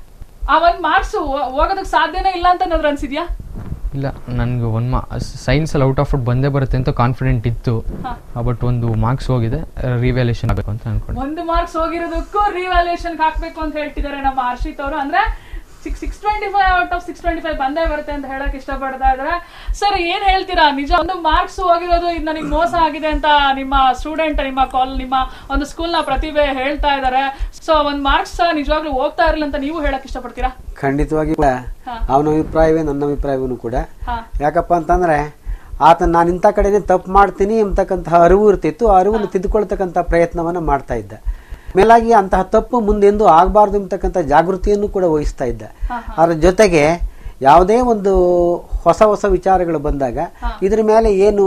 ಆ ಒಂದ್ ಮಾರ್ಕ್ಸ್ ಹೋಗೋದಕ್ಕೆ ಸಾಧ್ಯನೇ ಇಲ್ಲ ಅಂತ ಏನಾದ್ರು ಅನ್ಸಿದ್ಯಾ ಇಲ್ಲ ನನಗೆ ಒಂದು ಮಾ ಸೈನ್ಸಲ್ಲಿ ಔಟ್ ಆಫ್ ಫುಟ್ ಬಂದೇ ಬರುತ್ತೆ ಅಂತ ಕಾನ್ಫಿಡೆಂಟ್ ಇತ್ತು ಹಾ. ಬಟ್ ಒಂದು ಮಾರ್ಕ್ಸ್ ಹೋಗಿದೆ ರಿವ್ಯಾಲ್ಯೂಷನ್ ಆಗಬೇಕು ಅಂತ ಅನ್ಕೊಂಡೆ ಒಂದು ಮಾರ್ಕ್ಸ್ ಹೋಗಿರೋದಕ್ಕೂ ರಿವ್ಯಾಲ್ಯೂಷನ್ ಹಾಕ್ಬೇಕು ಅಂತ ಹೇಳ್ತಿದ್ದಾರೆ ನಮ್ಮ ಹರ್ಷಿತ್ ಅವರು ಅಂದ್ರೆ six six twenty five out of six twenty five ಬಂದೇ ಬರುತ್ತೆ ಅಂತ ಹೇಳಕ್ ಇಷ್ಟಪಡ್ತಾ ಇದಾರೆ ಸರ್ ಏನ್ ಹೇಳ್ತೀರಾ ನಿಜ ಒಂದು ಮಾರ್ಕ್ಸ್ ಹೋಗಿರೋದು ಇದು ನನಗೆ ಮೋಸ ಆಗಿದೆ ಅಂತ ನಿಮ್ಮ ಸ್ಟೂಡೆಂಟ್ ನಿಮ್ಮ ಕಾಲ್ ನಿಮ್ಮ ಒಂದು ಸ್ಕೂಲ್ ನ ಪ್ರತಿಭೆ ಹೇಳ್ತಾ ಇದಾರೆ ಸೊ ಒಂದ್ ಮಾರ್ಕ್ಸ್ ನಿಜವಾಗ್ಲೂ ಹೋಗ್ತಾ ಇರಲಿಲ್ಲ ಅಂತ ನೀವು ಹೇಳಕ್ ಇಷ್ಟಪಡ್ತೀರಾ ಖಂಡಿತವಾಗಿ ಕೂಡ ಹಾ. ಅವನ ಅಭಿಪ್ರಾಯವೇ ನನ್ನ ಅಭಿಪ್ರಾಯವೂ ಕೂಡ ಹಾ ಯಾಕಪ್ಪ ಅಂತಂದ್ರೆ ಆತ ನಾನು ಇಂಥ ಕಡೆನೇ ತಪ್ಪು ಮಾಡ್ತೀನಿ ಎಂಬತಕ್ಕಂತಹ ಅರಿವು ಇರ್ತಿತ್ತು ಆ ಅರಿವನ್ನು ತಿದ್ದುಕೊಳ್ತಕ್ಕಂಥ ಪ್ರಯತ್ನವನ್ನ ಮಾಡ್ತಾ ಇದ್ದ ಮೇಲಾಗಿ ಅಂತಹ ತಪ್ಪು ಮುಂದೆಂದೂ ಆಗಬಾರ್ದು ಎಂಬತಕ್ಕಂಥ ಜಾಗೃತಿಯನ್ನು ಕೂಡ ವಹಿಸ್ತಾ ಇದ್ದ ಹಾ, ಅದರ ಜೊತೆಗೆ ಯಾವುದೇ ಒಂದು ಹೊಸ ಹೊಸ ವಿಚಾರಗಳು ಬಂದಾಗ ಇದ್ರ ಮೇಲೆ ಏನು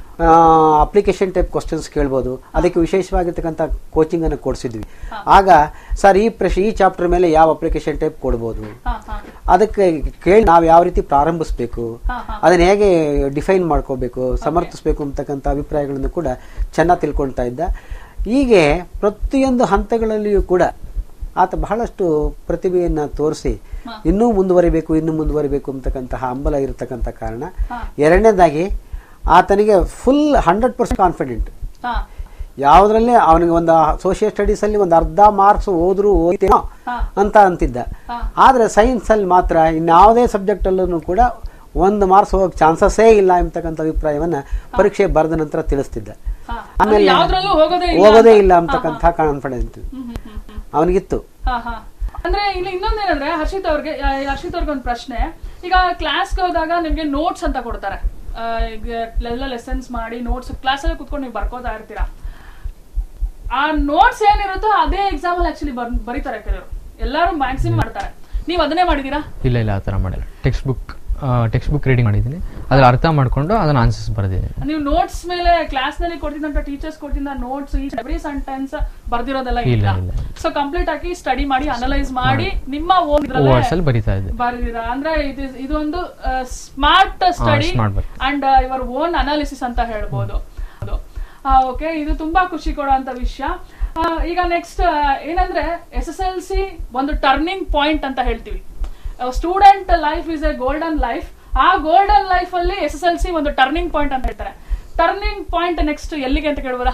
ಅಪ್ಲಿಕೇಶನ್ ಟೈಪ್ ಕ್ವಶನ್ಸ್ ಕೇಳ್ಬೋದು ಅದಕ್ಕೆ ವಿಶೇಷವಾಗಿರ್ತಕ್ಕಂಥ ಕೋಚಿಂಗ್ ಅನ್ನು ಕೊಡಿಸಿದ್ವಿ ಆಗ ಸರ್ ಈ ಪ್ರಶ್ನೆ ಈ ಚಾಪ್ಟರ್ ಮೇಲೆ ಯಾವ ಅಪ್ಲಿಕೇಶನ್ ಟೈಪ್ ಕೊಡ್ಬೋದು ಹಾ ಹಾ ಅದಕ್ಕೆ ಕೇಳಿ ನಾವು ಯಾವ ರೀತಿ ಪ್ರಾರಂಭಿಸಬೇಕು ಹಾ, ಹಾ. ಅದನ್ನ ಹೇಗೆ ಡಿಫೈನ್ ಮಾಡ್ಕೋಬೇಕು ಸಮರ್ಥಿಸಬೇಕು ಅಂತಕ್ಕಂಥ ಅಭಿಪ್ರಾಯಗಳನ್ನು ಕೂಡ ಚೆನ್ನಾಗಿ ತಿಳ್ಕೊಳ್ತಾ ಇದ್ದ ಹೀಗೆ ಪ್ರತಿಯೊಂದು ಹಂತಗಳಲ್ಲಿಯೂ ಕೂಡ ಆತ ಬಹಳಷ್ಟು ಪ್ರತಿಭೆಯನ್ನ ತೋರಿಸಿ ಇನ್ನೂ ಮುಂದುವರಿಬೇಕು ಇನ್ನೂ ಮುಂದುವರಿಬೇಕು ಅಂತಕ್ಕಂತಹ ಹಂಬಲ ಇರತಕ್ಕಂಥ ಕಾರಣ ಹಾ. ಎರಡನೇದಾಗಿ ಆತನಿಗೆ ಫುಲ್ ಹಂಡ್ರೆಡ್ ಪರ್ಸೆಂಟ್ ಕಾನ್ಫಿಡೆಂಟ್ ಹಾ ಯಾವುದ್ರಲ್ಲಿ ಅವನಿಗೆ ಒಂದು ಸೋಷಿಯಲ್ ಸ್ಟಡೀಸ್ ಅಲ್ಲಿ ಒಂದು ಅರ್ಧ ಮಾರ್ಕ್ಸ್ ಹೋದ್ರು ಹೋಯ್ತೇನೋ ಹಾ. ಅಂತ ಅಂತಿದ್ದ ಹಾ. ಆದ್ರೆ ಸೈನ್ಸ್ ಅಲ್ಲಿ ಮಾತ್ರ ಇನ್ಯಾವುದೇ ಸಬ್ಜೆಕ್ಟ್ ಅಲ್ಲೂ ಕೂಡ ಒಂದು ಮಾರ್ಕ್ಸ್ ಹೋಗಕ್ ಚಾನ್ಸಸ್ಸೇ ಇಲ್ಲ ಎಂಬತಕ್ಕಂಥ ಅಭಿಪ್ರಾಯವನ್ನ ಪರೀಕ್ಷೆ ಬರೆದ ನಂತರ ತಿಳಿಸ್ತಿದ್ದ ಹಾ. ಆಮೇಲೆ ಅದು ಯಾವ್ದ್ರಲ್ಲೂ ಹೋಗೋದೇ ಇಲ್ಲ ಹೋಗೋದೇ ಅಂತ. ಇಲ್ಲ ಹಾ, ಅಂತಕ್ಕಂಥ ಕಾನ್ಫಿಡೆನ್ಸ್ ಹ್ಮ್ ಹ್ಮ್ ಹ್ಮ್ ಹ್ಮ್ ಅವನಿಗಿತ್ತು ಹಾ, ಹಾ. ಅಂದ್ರೆ ಇಲ್ಲಿ ಇನ್ನೊಂದೇನಂದ್ರೆ ಹರ್ಷಿತ್ ಅವ್ರಿಗೆ ಆ, ಹರ್ಷಿತ್ ಅವ್ರಿಗೆ ಒಂದು ಪ್ರಶ್ನೆ ಈಗ ಕ್ಲಾಸ್ಗೆ ಹೋದಾಗ ನಿಮ್ಗೆ ನೋಟ್ಸ್ ಅಂತ ಕೊಡ್ತಾರೆ ಆ, ಈಗ ಎಲ್ಲ ಲೆಸನ್ಸ್ ಮಾಡಿ ನೋಟ್ಸ್ ಕ್ಲಾಸಲ್ಲಿ ಕುತ್ಕೊಂಡು ನೀವು ಬರ್ಕೋತಾ ಇರ್ತೀರಾ ಆ ನೋಟ್ಸ್ ಏನಿರುತ್ತೋ ಅದೇ ಎಕ್ಸಾಮ್ ಅಲ್ಲಿ ಆಕ್ಚುಲಿ ಬರೀತಾರೆ ಕೆಲವರು ಎಲ್ಲರೂ ಮ್ಯಾಕ್ಸಿಮಮ್ ಮಾಡ್ತಾರೆ ನೀವು ಅದನ್ನೇ ಮಾಡಿದೀರಾ ಇಲ್ಲ ಇಲ್ಲ ಆ ಥರ ಮಾಡಿಲ್ಲ text book text book reading ಮಾಡಿದ್ದೀನಿ ಅದ್ರ ಅರ್ಥ ಮಾಡ್ಕೊಂಡು ಅದನ್ನ ಆನ್ಸರ್ಸ್ ಬರೆದಿದ್ದೀನಿ ನೀವು ನೋಟ್ಸ್ ಮೇಲೆ ಕ್ಲಾಸ್ ನಲ್ಲಿ ಕೊಡ್ತಿದ್ದಂತ ಟೀಚರ್ಸ್ ಕೊಟ್ಟಿದ್ದ ನೋಟ್ಸ್ ಈ ಎವ್ರಿ ಸೆಂಟೆನ್ಸ್ ಬರ್ದಿರೋದೆಲ್ಲ ಇಲ್ಲ, ಇಲ್ಲ ಇಲ್ಲ. ಸೊ ಕಂಪ್ಲೀಟ್ ಆಗಿ ಸ್ಟಡಿ ಮಾಡಿ ಅನಲೈಸ್ ಮಾಡಿ ನಿಮ್ಮ ಓನ್ ವರ್ಡ್ಸ್ ಅಲ್ಲಿ ಬರಿತಾ ಇದ್ದೆ ಬರೆದಿರ ಅಂದ್ರೆ ಇದು ಇದೊಂದು smart study smart work. And your own analysis ಅಂತ ಹೇಳ್ಬೋದು ಓಕೆ ಇದು ತುಂಬಾ ಖುಷಿ ಕೊಡುವಂತ ವಿಷಯ ಆ, ಈಗ ನೆಕ್ಸ್ಟ್ ಏನಂದ್ರೆ ಎಸ್ ಎಸ್ ಎಲ್ ಸಿ ಒಂದು ಟರ್ನಿಂಗ್ ಪಾಯಿಂಟ್ ಅಂತ ಹೇಳ್ತೀವಿ student life is a golden life ಆ ಗೋಲ್ಡನ್ ಲೈಫ್ ಅಲ್ಲಿ ಎಸ್ ಎಸ್ ಎಲ್ ಸಿ ಒಂದು ಟರ್ನಿಂಗ್ ಪಾಯಿಂಟ್ ಅಂತ ಹೇಳ್ತಾರೆ ಟರ್ನಿಂಗ್ ಪಾಯಿಂಟ್ ನೆಕ್ಸ್ಟ್ ಎಲ್ಲಿಗೆ ಅಂತ ಕೇಳ್ಬೋದಾ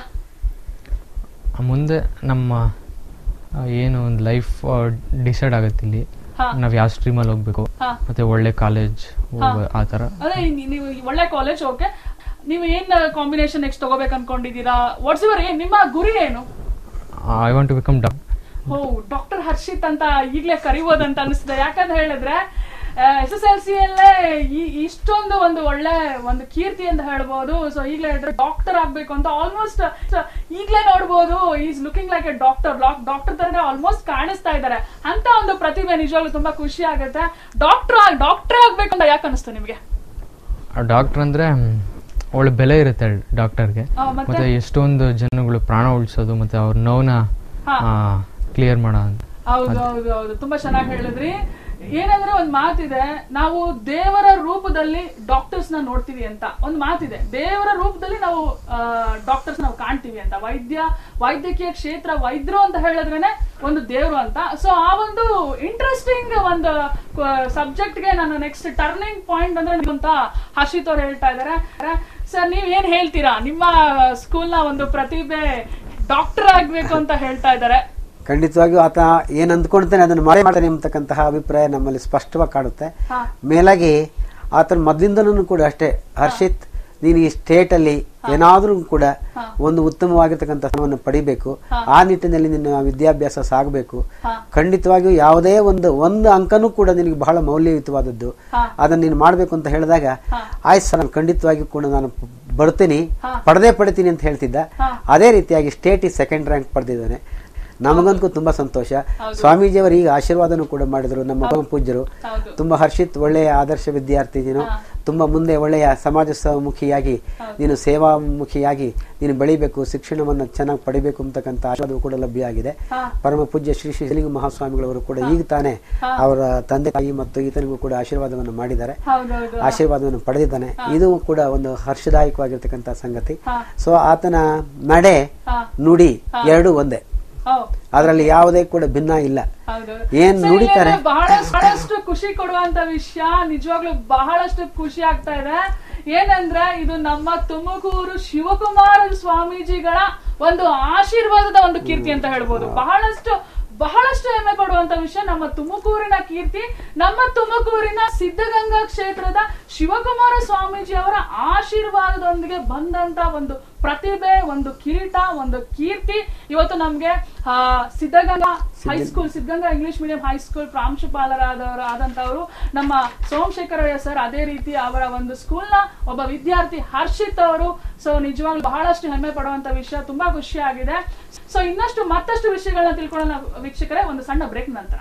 ಮುಂದೆ ನಮ್ಮ ಆ, ಏನು ಒಂದು ಲೈಫ್ ಡಿಸೈಡ್ ಆಗುತ್ತೆ ಇಲ್ಲಿ ಹಾ. ನಾವು ಯಾವ ಸ್ಟ್ರೀಮಲ್ಲಿ ಹೋಗ್ಬೇಕು ಹಾ. ಮತ್ತೆ ಒಳ್ಳೆ ಕಾಲೇಜ್ ಆ ಥರ ಅದೇ ನೀ- ನೀವು ಒಳ್ಳೆ ಕಾಲೇಜ್ ಓಕೆ ನೀವು ಏನ್ ಕಾಂಬಿನೇಷನ್ ನೆಕ್ಸ್ಟ್ ತಗೋಬೇಕು ಅನ್ಕೊಂಡಿದ್ದೀರಾ ವಾಟ್ಸ್ ಯುವರ್ ಏನ್ ನಿಮ್ಮ ಗುರಿ ಏನು I want to become doc oh doctor Harshit ಅಂತ ಈಗ್ಲೇ ಕರಿಬೋದಂತ ಅನಿಸ್ತದೆ ಯಾಕಂತ ಹೇಳಿದ್ರೆ ಎಸ್ ಎಸ್ ಎಲ್ ಸಿ ಅಲ್ಲೇ ಈ- ಇಷ್ಟೊಂದು ಒಂದು ಒಳ್ಳೆ ಒಂದು ಕೀರ್ತಿ ಅಂತ ಹೇಳ್ಬೋದು ಸೊ ಈಗಲೇ ಹೇಳಿದ್ರೆ ಡಾಕ್ಟರ್ ಆಗ್ಬೇಕು ಅಂತ ಆಲ್ಮೋಸ್ಟ್ ಈಗಲೇ ನೋಡ್ಬೋದು is looking like a doctor doctor ತರ ಆಲ್ಮೋಸ್ಟ್ ಕಾಣಿಸ್ತಾ ಇದ್ದಾರೆ ಅಂತ ಒಂದು ಪ್ರತಿಭೆ ನಿಜವಾಗ್ಲೂ ತುಂಬಾ ಖುಷಿ ಆಗುತ್ತೆ ಡಾಕ್ಟರ್ ಡಾಕ್ಟರ್ ಆಗ್ಬೇಕು ಅಂತ ಯಾಕೆ ಅನಿಸ್ತು ನಿಮ್ಗೆ ಡಾಕ್ಟರ್ ಅಂದ್ರೆ ಮ್, ಒಳ್ಳೆ ಬೆಲೆ ಇರುತ್ತೆ ಡಾಕ್ಟರ್ಗೆ ಆ, ಮತ್ತೆ? ಮತ್ತೆ ಎಷ್ಟೊಂದು ಜನಗಳು ಪ್ರಾಣ ಉಳಿಸೋದು ಮತ್ತೆ ಅವ್ರ ನೋವನ್ನ ಹಾ. ಕ್ಲಿಯರ್ ಮಾಡೋ ಅಂತ ಹೌದು ಹೌದು ಹೌದು ತುಂಬಾ ಚೆನ್ನಾಗಿ ಹೇಳಿದ್ರಿ ಏನಂದ್ರೆ ಒಂದ್ ಮಾತಿದೆ ನಾವು ದೇವರ ರೂಪದಲ್ಲಿ ಡಾಕ್ಟರ್ಸ್ ನ ನೋಡ್ತೀವಿ ಅಂತ ಒಂದ್ ಮಾತಿದೆ ದೇವರ ರೂಪದಲ್ಲಿ ನಾವು ಡಾಕ್ಟರ್ಸ್ ನಾವು ಕಾಣ್ತೀವಿ ಅಂತ ವೈದ್ಯ ವೈದ್ಯಕೀಯ ಕ್ಷೇತ್ರ ವೈದ್ಯರು ಅಂತ ಹೇಳಿದ್ರೇನೆ ಒಂದು ದೇವರು ಅಂತ ಸೊ ಆ ಒಂದು ಇಂಟ್ರೆಸ್ಟಿಂಗ್ ಒಂದು ಸಬ್ಜೆಕ್ಟ್ ಗೆ ನಾನು ನೆಕ್ಸ್ಟ್ ಟರ್ನಿಂಗ್ ಪಾಯಿಂಟ್ ಅಂದ್ರೆ ನೀವು ಅಂತ ಹರ್ಷಿತ್ ಅವ್ರು ಹೇಳ್ತಾ ಇದಾರೆ ಸರ್ ನೀವ್ ಏನ್ ಹೇಳ್ತೀರಾ ನಿಮ್ಮ ಸ್ಕೂಲ್ ನ ಒಂದು ಪ್ರತಿಭೆ ಡಾಕ್ಟರ್ ಆಗ್ಬೇಕು ಅಂತ ಹೇಳ್ತಾ ಇದ್ದಾರೆ ಖಂಡಿತವಾಗಿಯೂ ಆತ ಏನ್ ಅಂದ್ಕೊಳ್ತಾನೆ ಅದನ್ನು ಮರೆ ಮಾಡ್ತಾನೆ ಎಂಬತಕ್ಕಂತಹ ಅಭಿಪ್ರಾಯ ನಮ್ಮಲ್ಲಿ ಸ್ಪಷ್ಟವಾಗಿ ಕಾಣುತ್ತೆ ಹಾ. ಮೇಲಾಗಿ ಆತನ ಮೊದಲಿಂದನೂ ಕೂಡ ಅಷ್ಟೇ ಹರ್ಷಿತ್ ನೀನು ಈ ಸ್ಟೇಟ್ ಅಲ್ಲಿ ಏನಾದ್ರೂ ಕೂಡ ಒಂದು ಉತ್ತಮವಾಗಿರ್ತಕ್ಕಂಥ ಸ್ಥಾನವನ್ನು ಪಡಿಬೇಕು ಆ ನಿಟ್ಟಿನಲ್ಲಿ ನಿನ್ನ ವಿದ್ಯಾಭ್ಯಾಸ ಸಾಗಬೇಕು ಹಾ. ಖಂಡಿತವಾಗಿಯೂ ಯಾವುದೇ ಒಂದು ಒಂದು ಅಂಕನೂ ಕೂಡ ನಿನಗೆ ಬಹಳ ಮೌಲ್ಯಯುತವಾದದ್ದು ಹಾ. ಅದನ್ನ ನೀನು ಮಾಡಬೇಕು ಅಂತ ಹೇಳಿದಾಗ ಹಾ. ಆಯ್ತು ಸರ್ ನಾನು ಖಂಡಿತವಾಗಿಯೂ ಕೂಡ ನಾನು ಪ- ಬರ್ತೀನಿ ಹಾ. ಪಡೆದೇ ಪಡಿತೀನಿ ಅಂತ ಹೇಳ್ತಿದ್ದ ಹಾ. ಅದೇ ರೀತಿಯಾಗಿ ಸ್ಟೇಟ್ ಈ ಸೆಕೆಂಡ್ ರ್ಯಾಂಕ್ ಪಡೆದಿದ್ದಾನೆ ನಮಗಂತೂ ತುಂಬಾ ಸಂತೋಷ ಹೌದು. ಸ್ವಾಮೀಜಿಯವರು ಈಗ ಆಶೀರ್ವಾದನೂ ಕೂಡ ಮಾಡಿದ್ರು ನಮ್ಮ ಪರಮ ಪೂಜ್ಯರು ಹೌದು ತುಂಬಾ ಹರ್ಷಿತ್ ಒಳ್ಳೆಯ ಆದರ್ಶ ವಿದ್ಯಾರ್ಥಿ ನೀನು ಹಾ. ತುಂಬಾ ಮುಂದೆ ಒಳ್ಳೆಯ ಸಮಾಜ ಮುಖಿಯಾಗಿ ನೀನು ಸೇವಾಮುಖಿಯಾಗಿ ನೀನು ಬೆಳಿಬೇಕು ಶಿಕ್ಷಣವನ್ನು ಚೆನ್ನಾಗಿ ಪಡಿಬೇಕು ಅಂತಕ್ಕಂಥ ಆಶೀರ್ವಾದವು ಕೂಡ ಲಭ್ಯ ಆಗಿದೆ ಹಾ. ಪರಮ ಪೂಜ್ಯ ಶ್ರೀ ಶ್ರೀ ಸಿಲಿಂಗ ಮಹಾಸ್ವಾಮಿಗಳವರು ಕೂಡ ಈಗ ತಾನೇ ಅವರ ತಂದೆ ತಾಯಿ ಮತ್ತು ಈತನಿಗೂ ಕೂಡ ಆಶೀರ್ವಾದವನ್ನು ಮಾಡಿದ್ದಾರೆ ಹೌದೌದು ಆಶೀರ್ವಾದವನ್ನು ಪಡೆದಿದ್ದಾನೆ ಇದು ಕೂಡ ಒಂದು ಹರ್ಷದಾಯಕವಾಗಿರ್ತಕ್ಕಂಥ ಸಂಗತಿ ಹಾ. ಸೊ ಆತನ ನಡೆ ಹಾ. ನುಡಿ ಎರಡೂ ಒಂದೇ ಹೌದು ಅದರಲ್ಲಿ ಯಾವುದೇ ಕೂಡ ಭಿನ್ನ ಇಲ್ಲ ಹೌದು ಏನ್ So, ನುಡಿತಾರೆ? ಇಲ್ಲಿಂದ ಬಹಳಷ್ಟು ಬಹಳಷ್ಟು ಖುಷಿ ಕೊಡುವಂತ ವಿಷಯ ನಿಜವಾಗ್ಲೂ ಬಹಳಷ್ಟು ಖುಷಿ ಆಗ್ತಾ ಇದೆ ಏನಂದ್ರೆ ಇದು ನಮ್ಮ ತುಮಕೂರು ಶಿವಕುಮಾರ ಸ್ವಾಮೀಜಿಗಳ ಒಂದು ಆಶೀರ್ವಾದದ ಒಂದು ಕೀರ್ತಿ ಅಂತ ಹೇಳ್ಬೋದು ಬಹಳಷ್ಟು ಬಹಳಷ್ಟು ಹೆಮ್ಮೆ ಪಡುವಂತ ವಿಷಯ ನಮ್ಮ ತುಮಕೂರಿನ ಕೀರ್ತಿ ನಮ್ಮ ತುಮಕೂರಿನ ಸಿದ್ಧಗಂಗಾ ಕ್ಷೇತ್ರದ ಶಿವಕುಮಾರ ಸ್ವಾಮೀಜಿ ಅವರ ಆಶೀರ್ವಾದದೊಂದಿಗೆ ಬಂದಂತ ಒಂದು ಪ್ರತಿಭೆ ಒಂದು ಕಿರೀಟ ಒಂದು ಕೀರ್ತಿ ಇವತ್ತು ನಮ್ಗೆ ಆ, Siddaganga high school Siddaganga English medium high school ಪ್ರಾಂಶುಪಾಲರಾದವರು ಆದಂತವರು ನಮ್ಮ ಸೋಮಶೇಖರಯ್ಯ ಸರ್ ಅದೇ ರೀತಿ ಅವರ ಒಂದು ಸ್ಕೂಲ್ ನ ಒಬ್ಬ ವಿದ್ಯಾರ್ಥಿ ಹರ್ಷಿತ್ ಅವರು ಸೊ ನಿಜವಾಗ್ಲೂ ಬಹಳಷ್ಟು ಹೆಮ್ಮೆ ಪಡುವಂತ ವಿಷಯ ತುಂಬಾ ಖುಷಿ ಆಗಿದೆ ಸೊ ಇನ್ನಷ್ಟು ಮತ್ತಷ್ಟು ವಿಷಯಗಳನ್ನ ತಿಳ್ಕೊಳ್ಳೋಣ ವೀಕ್ಷಕರೇ ಒಂದು ಸಣ್ಣ ಬ್ರೇಕ್ ನಂತರ